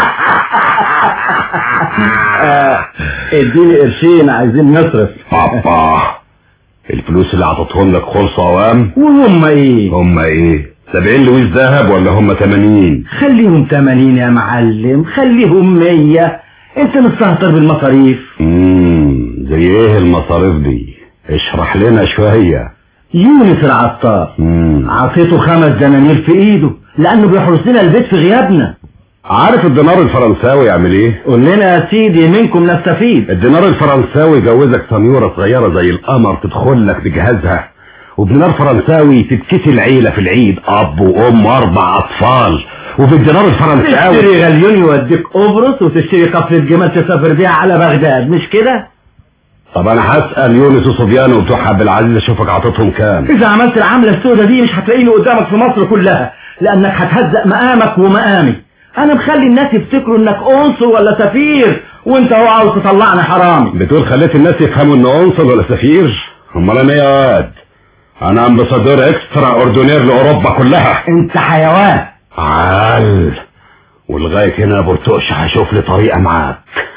S4: آه، اديني قرشين عايزين نصرف
S1: بابا الفلوس اللي عطتهم لك خلصة اوام
S4: وهم ايه
S1: هم ايه سبعين لويس ذهب ولا هم تمانين
S4: خليهم تمانين يا معلم خليهم مية انت مستهتر بالمصاريف
S1: امم زي ايه المصاريف دي اشرح لنا شوية
S4: يونس العطار
S1: مم.
S4: عطيته خمس دنانير في ايده لانه بيحرس لنا البيت في غيابنا
S1: عارف الدينار الفرنساوي يعمل ايه
S4: قول لنا يا سيدي منكم نستفيد
S1: الدينار الفرنساوي يجوزك سنيورة صغيرة زي القمر تدخل لك بجهازها وبدينار فرنساوي تتكسي العيلة في العيد اب وام واربع اطفال وبالدينار الفرنساوي
S4: تشتري غليون يوديك قبرص وتشتري قفلة جمال تسافر بيها على بغداد مش كده
S1: طب انا هسأل يونس وصبيان وبتوع عبد العزيز اشوفك عطيتهم كام
S4: اذا عملت العملة السوداء دي مش هتلاقيني قدامك في مصر كلها لانك هتهزق مقامك ومقامي انا مخلي الناس يفتكروا انك قنصل ولا سفير وانت هو عاوز تطلعني حرامي
S1: بتقول خليت الناس يفهموا انه قنصل ولا سفير امال انا إيه يا واد انا امباسادور اكسترا اوردونير لاوروبا كلها
S4: انت حيوان
S1: عال ولغايه هنا يا برتقش هشوف لي طريقه معاك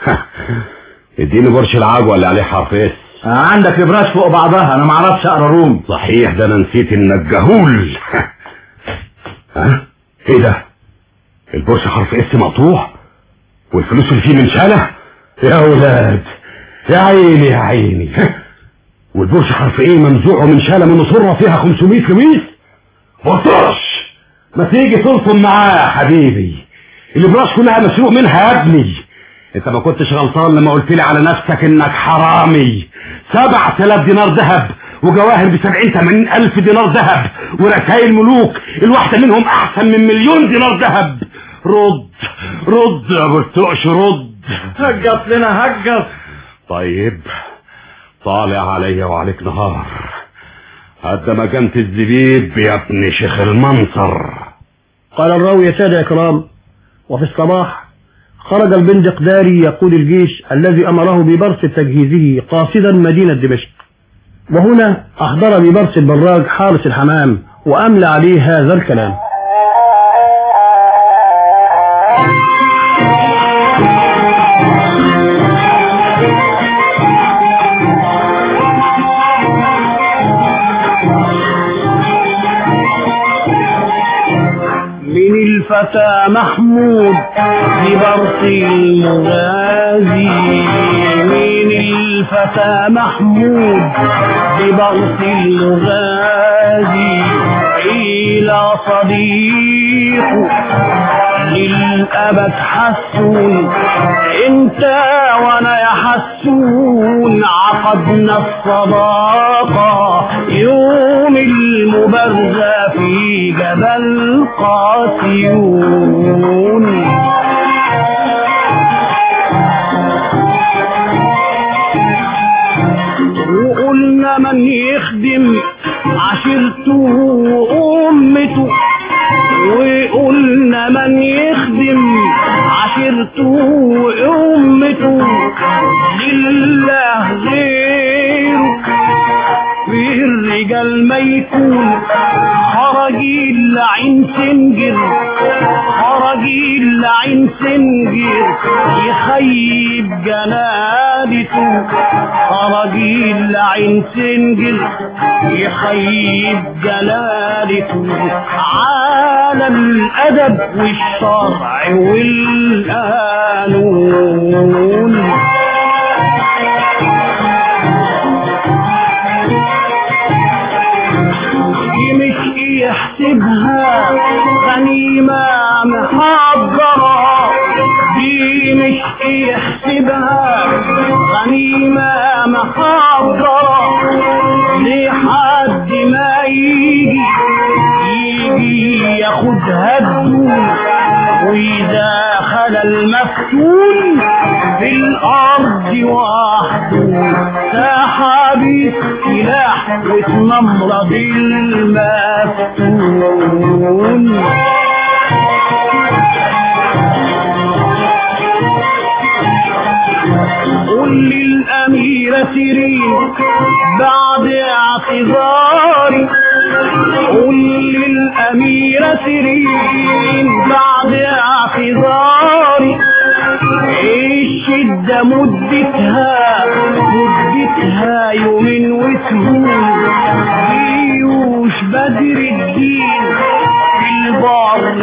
S1: اديني برش العجوه اللي عليه حرف اس
S4: عندك ابراج فوق بعضها انا معرفش اقرا رومي
S1: صحيح ده انا نسيت انك جهول ها ايه ده البورصة حرف اس مقطوع والفلوس اللي فيه منشالة يا ولاد يا عيني يا عيني والبورصة حرف ايه منزوع ومنشالة من صرة فيها 500 لويس برطش ما تيجي تلطم معاه يا حبيبي الابراج كلها مسروق منها يا ابني انت ما كنتش غلطان لما قلت لي على نفسك انك حرامي سبع تلاف دينار ذهب وجواهر بسبعين تمانين الف دينار ذهب ورسائل ملوك الواحدة منهم احسن من مليون دينار ذهب رد رد يا برتقش رد
S4: هجص لنا هجص
S1: طيب طالع عليا وعليك نهار قد ما كانت الزبيب يا ابن شيخ المنصر
S5: قال الراوي يا سادة يا كرام وفي الصباح خرج البندقداري يقود الجيش الذي أمره ببرس تجهيزه قاصدا مدينة دمشق وهنا أحضر ببرس البراج حارس الحمام وأملى عليه هذا الكلام من الفتى محمود ببرق المغازي من الفتى محمود ببرق المغازي إلى صديق للأبد حسون انت وانا يا حسون عقدنا الصداقة يوم المبارزة في جبل قاسيون وقلنا من يخدم عشيرته وأمته وقلنا من يخدم عشيرته وأمته لله غيره في الرجال ما يكون خرج اللعين سنجر خرج اللعين سنجر يخيب جنادته خرج اللعين سنجر يخيب جلالته على الأدب والشرع والقانون مش يحسبها غنيمة محضرة دي مش يحسبها غنيمة محضرة لحد ما يجي يجي ياخدها الدون وإذا خلى المفتون في الأرض وحده سحب السلاح واتنمرض المفتون قل للأميرة سيرين بعد اعتذاري قل للأميرة سيرين بعد اعتذاري الشدة مدتها مدتها يومين وتهون جيوش بدر الدين في البر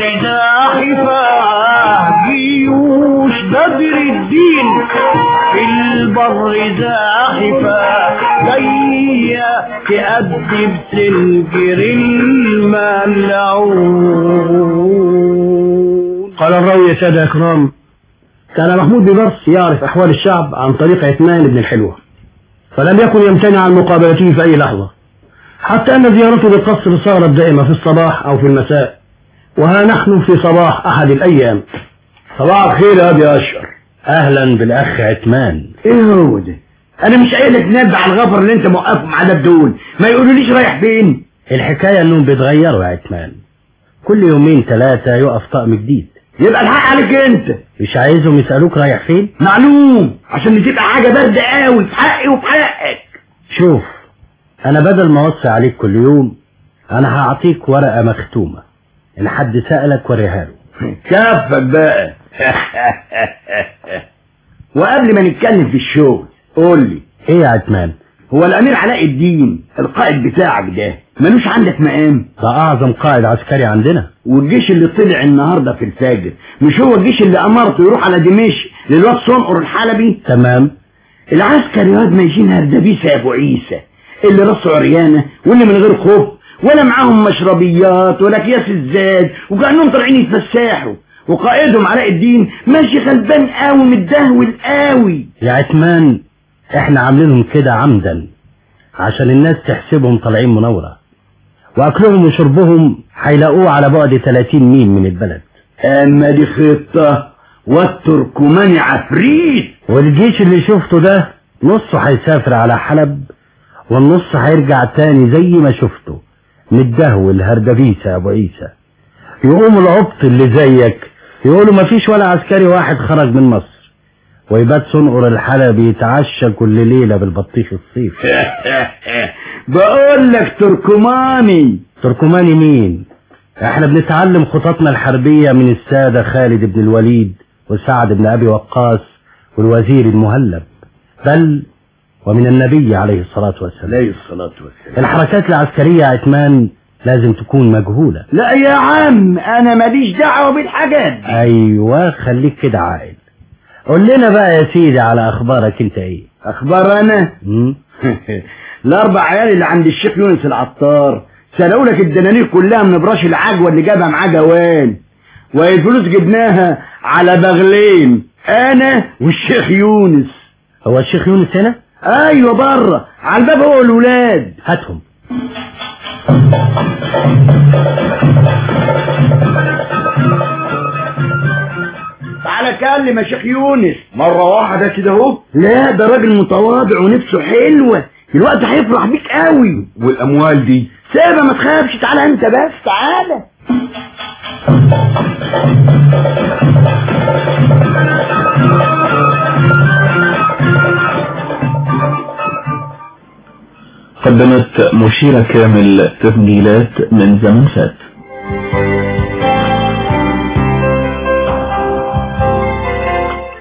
S5: زاحفة جيوش بدر الدين في البر زاحفة جاية تأدب سنجر الملعون قال الراوي يا سادة إكرام كان محمود ببرس يعرف أحوال الشعب عن طريق عثمان بن الحلوة فلم يكن يمتنع عن مقابلته في أي لحظة حتى أن زيارته للقصر صارت دائمة في الصباح أو في المساء وها نحن في صباح أحد الأيام
S4: صباح الخير يا أبي أشقر
S6: أهلا بالأخ عثمان
S4: إيه هو ده أنا مش قايل لك نبع على الغفر اللي أنت موقفهم على بدول ما يقولوليش رايح فين
S6: الحكاية انهم بيتغيروا يا عثمان كل يومين ثلاثة يقف طقم جديد
S4: يبقى الحق عليك أنت
S6: مش عايزهم يسألوك رايح فين
S4: معلوم عشان تبقى حاجة باردة قوي في حقي وفي حقك
S6: شوف انا بدل ما اوصي عليك كل يوم انا هعطيك ورقة مختومة ان حد سألك وريها له
S4: كفك بقى وقبل ما نتكلم في الشغل قول لي
S6: ايه يا عثمان
S4: هو الامير علاء الدين القائد بتاعك ده ملوش عندك مقام
S6: ده اعظم قائد عسكري عندنا
S4: والجيش اللي طلع النهارده في الفجر مش هو الجيش اللي امرته يروح على دمشق للواد صنقر الحلبي
S6: تمام
S4: العسكري واد ماشيين هردبيسه يا ابو عيسى اللي راسه عريانه واللي من غير خوف ولا معاهم مشربيات ولا اكياس الزاد وكانهم طالعين يتفسحوا وقائدهم علاء الدين ماشي غلبان قوي متدهول قوي
S6: يا عثمان احنا عاملينهم كده عمدا عشان الناس تحسبهم طالعين منورة واكلهم وشربهم هيلاقوه على بعد 30 ميل من البلد
S4: اما دي خطة والتركماني عفريت
S6: والجيش اللي شفته ده نصه هيسافر على حلب والنص هيرجع تاني زي ما شفته متدهول هردبيسة يا ابو عيسى يقوم العبط اللي زيك يقولوا مفيش ولا عسكري واحد خرج من مصر ويبات صنقر الحلبي يتعشى كل ليلة بالبطيخ الصيف
S4: بقول لك تركماني
S6: تركماني مين احنا بنتعلم خططنا الحربية من السادة خالد بن الوليد وسعد بن ابي وقاص والوزير المهلب بل ومن النبي عليه الصلاة والسلام
S4: عليه الصلاة والسلام
S6: الحركات العسكرية يا عثمان لازم تكون مجهولة
S4: لا يا عم انا ماليش دعوة بالحاجات دي
S6: ايوه خليك كده عاقل قول لنا بقى يا سيدي على اخبارك انت ايه
S4: اخبار انا
S6: مم؟
S4: الاربع عيال اللي عند الشيخ يونس العطار سرقوا لك الدنانير كلها من براش العجوه اللي جابها معاه جوان والفلوس جبناها على بغلين انا والشيخ يونس
S6: هو الشيخ يونس هنا
S4: ايوه بره على الباب هو الولاد
S6: هاتهم
S4: تعالى كلم يا شيخ يونس
S11: مرة واحدة كده اهو
S4: لا ده راجل متواضع ونفسه حلوة الوقت هيفرح بيك قوي
S11: والاموال دي
S4: سيبها ما تخافش تعالى انت بس تعالى
S13: قدمت مشيرة كامل تسجيلات من زمن فات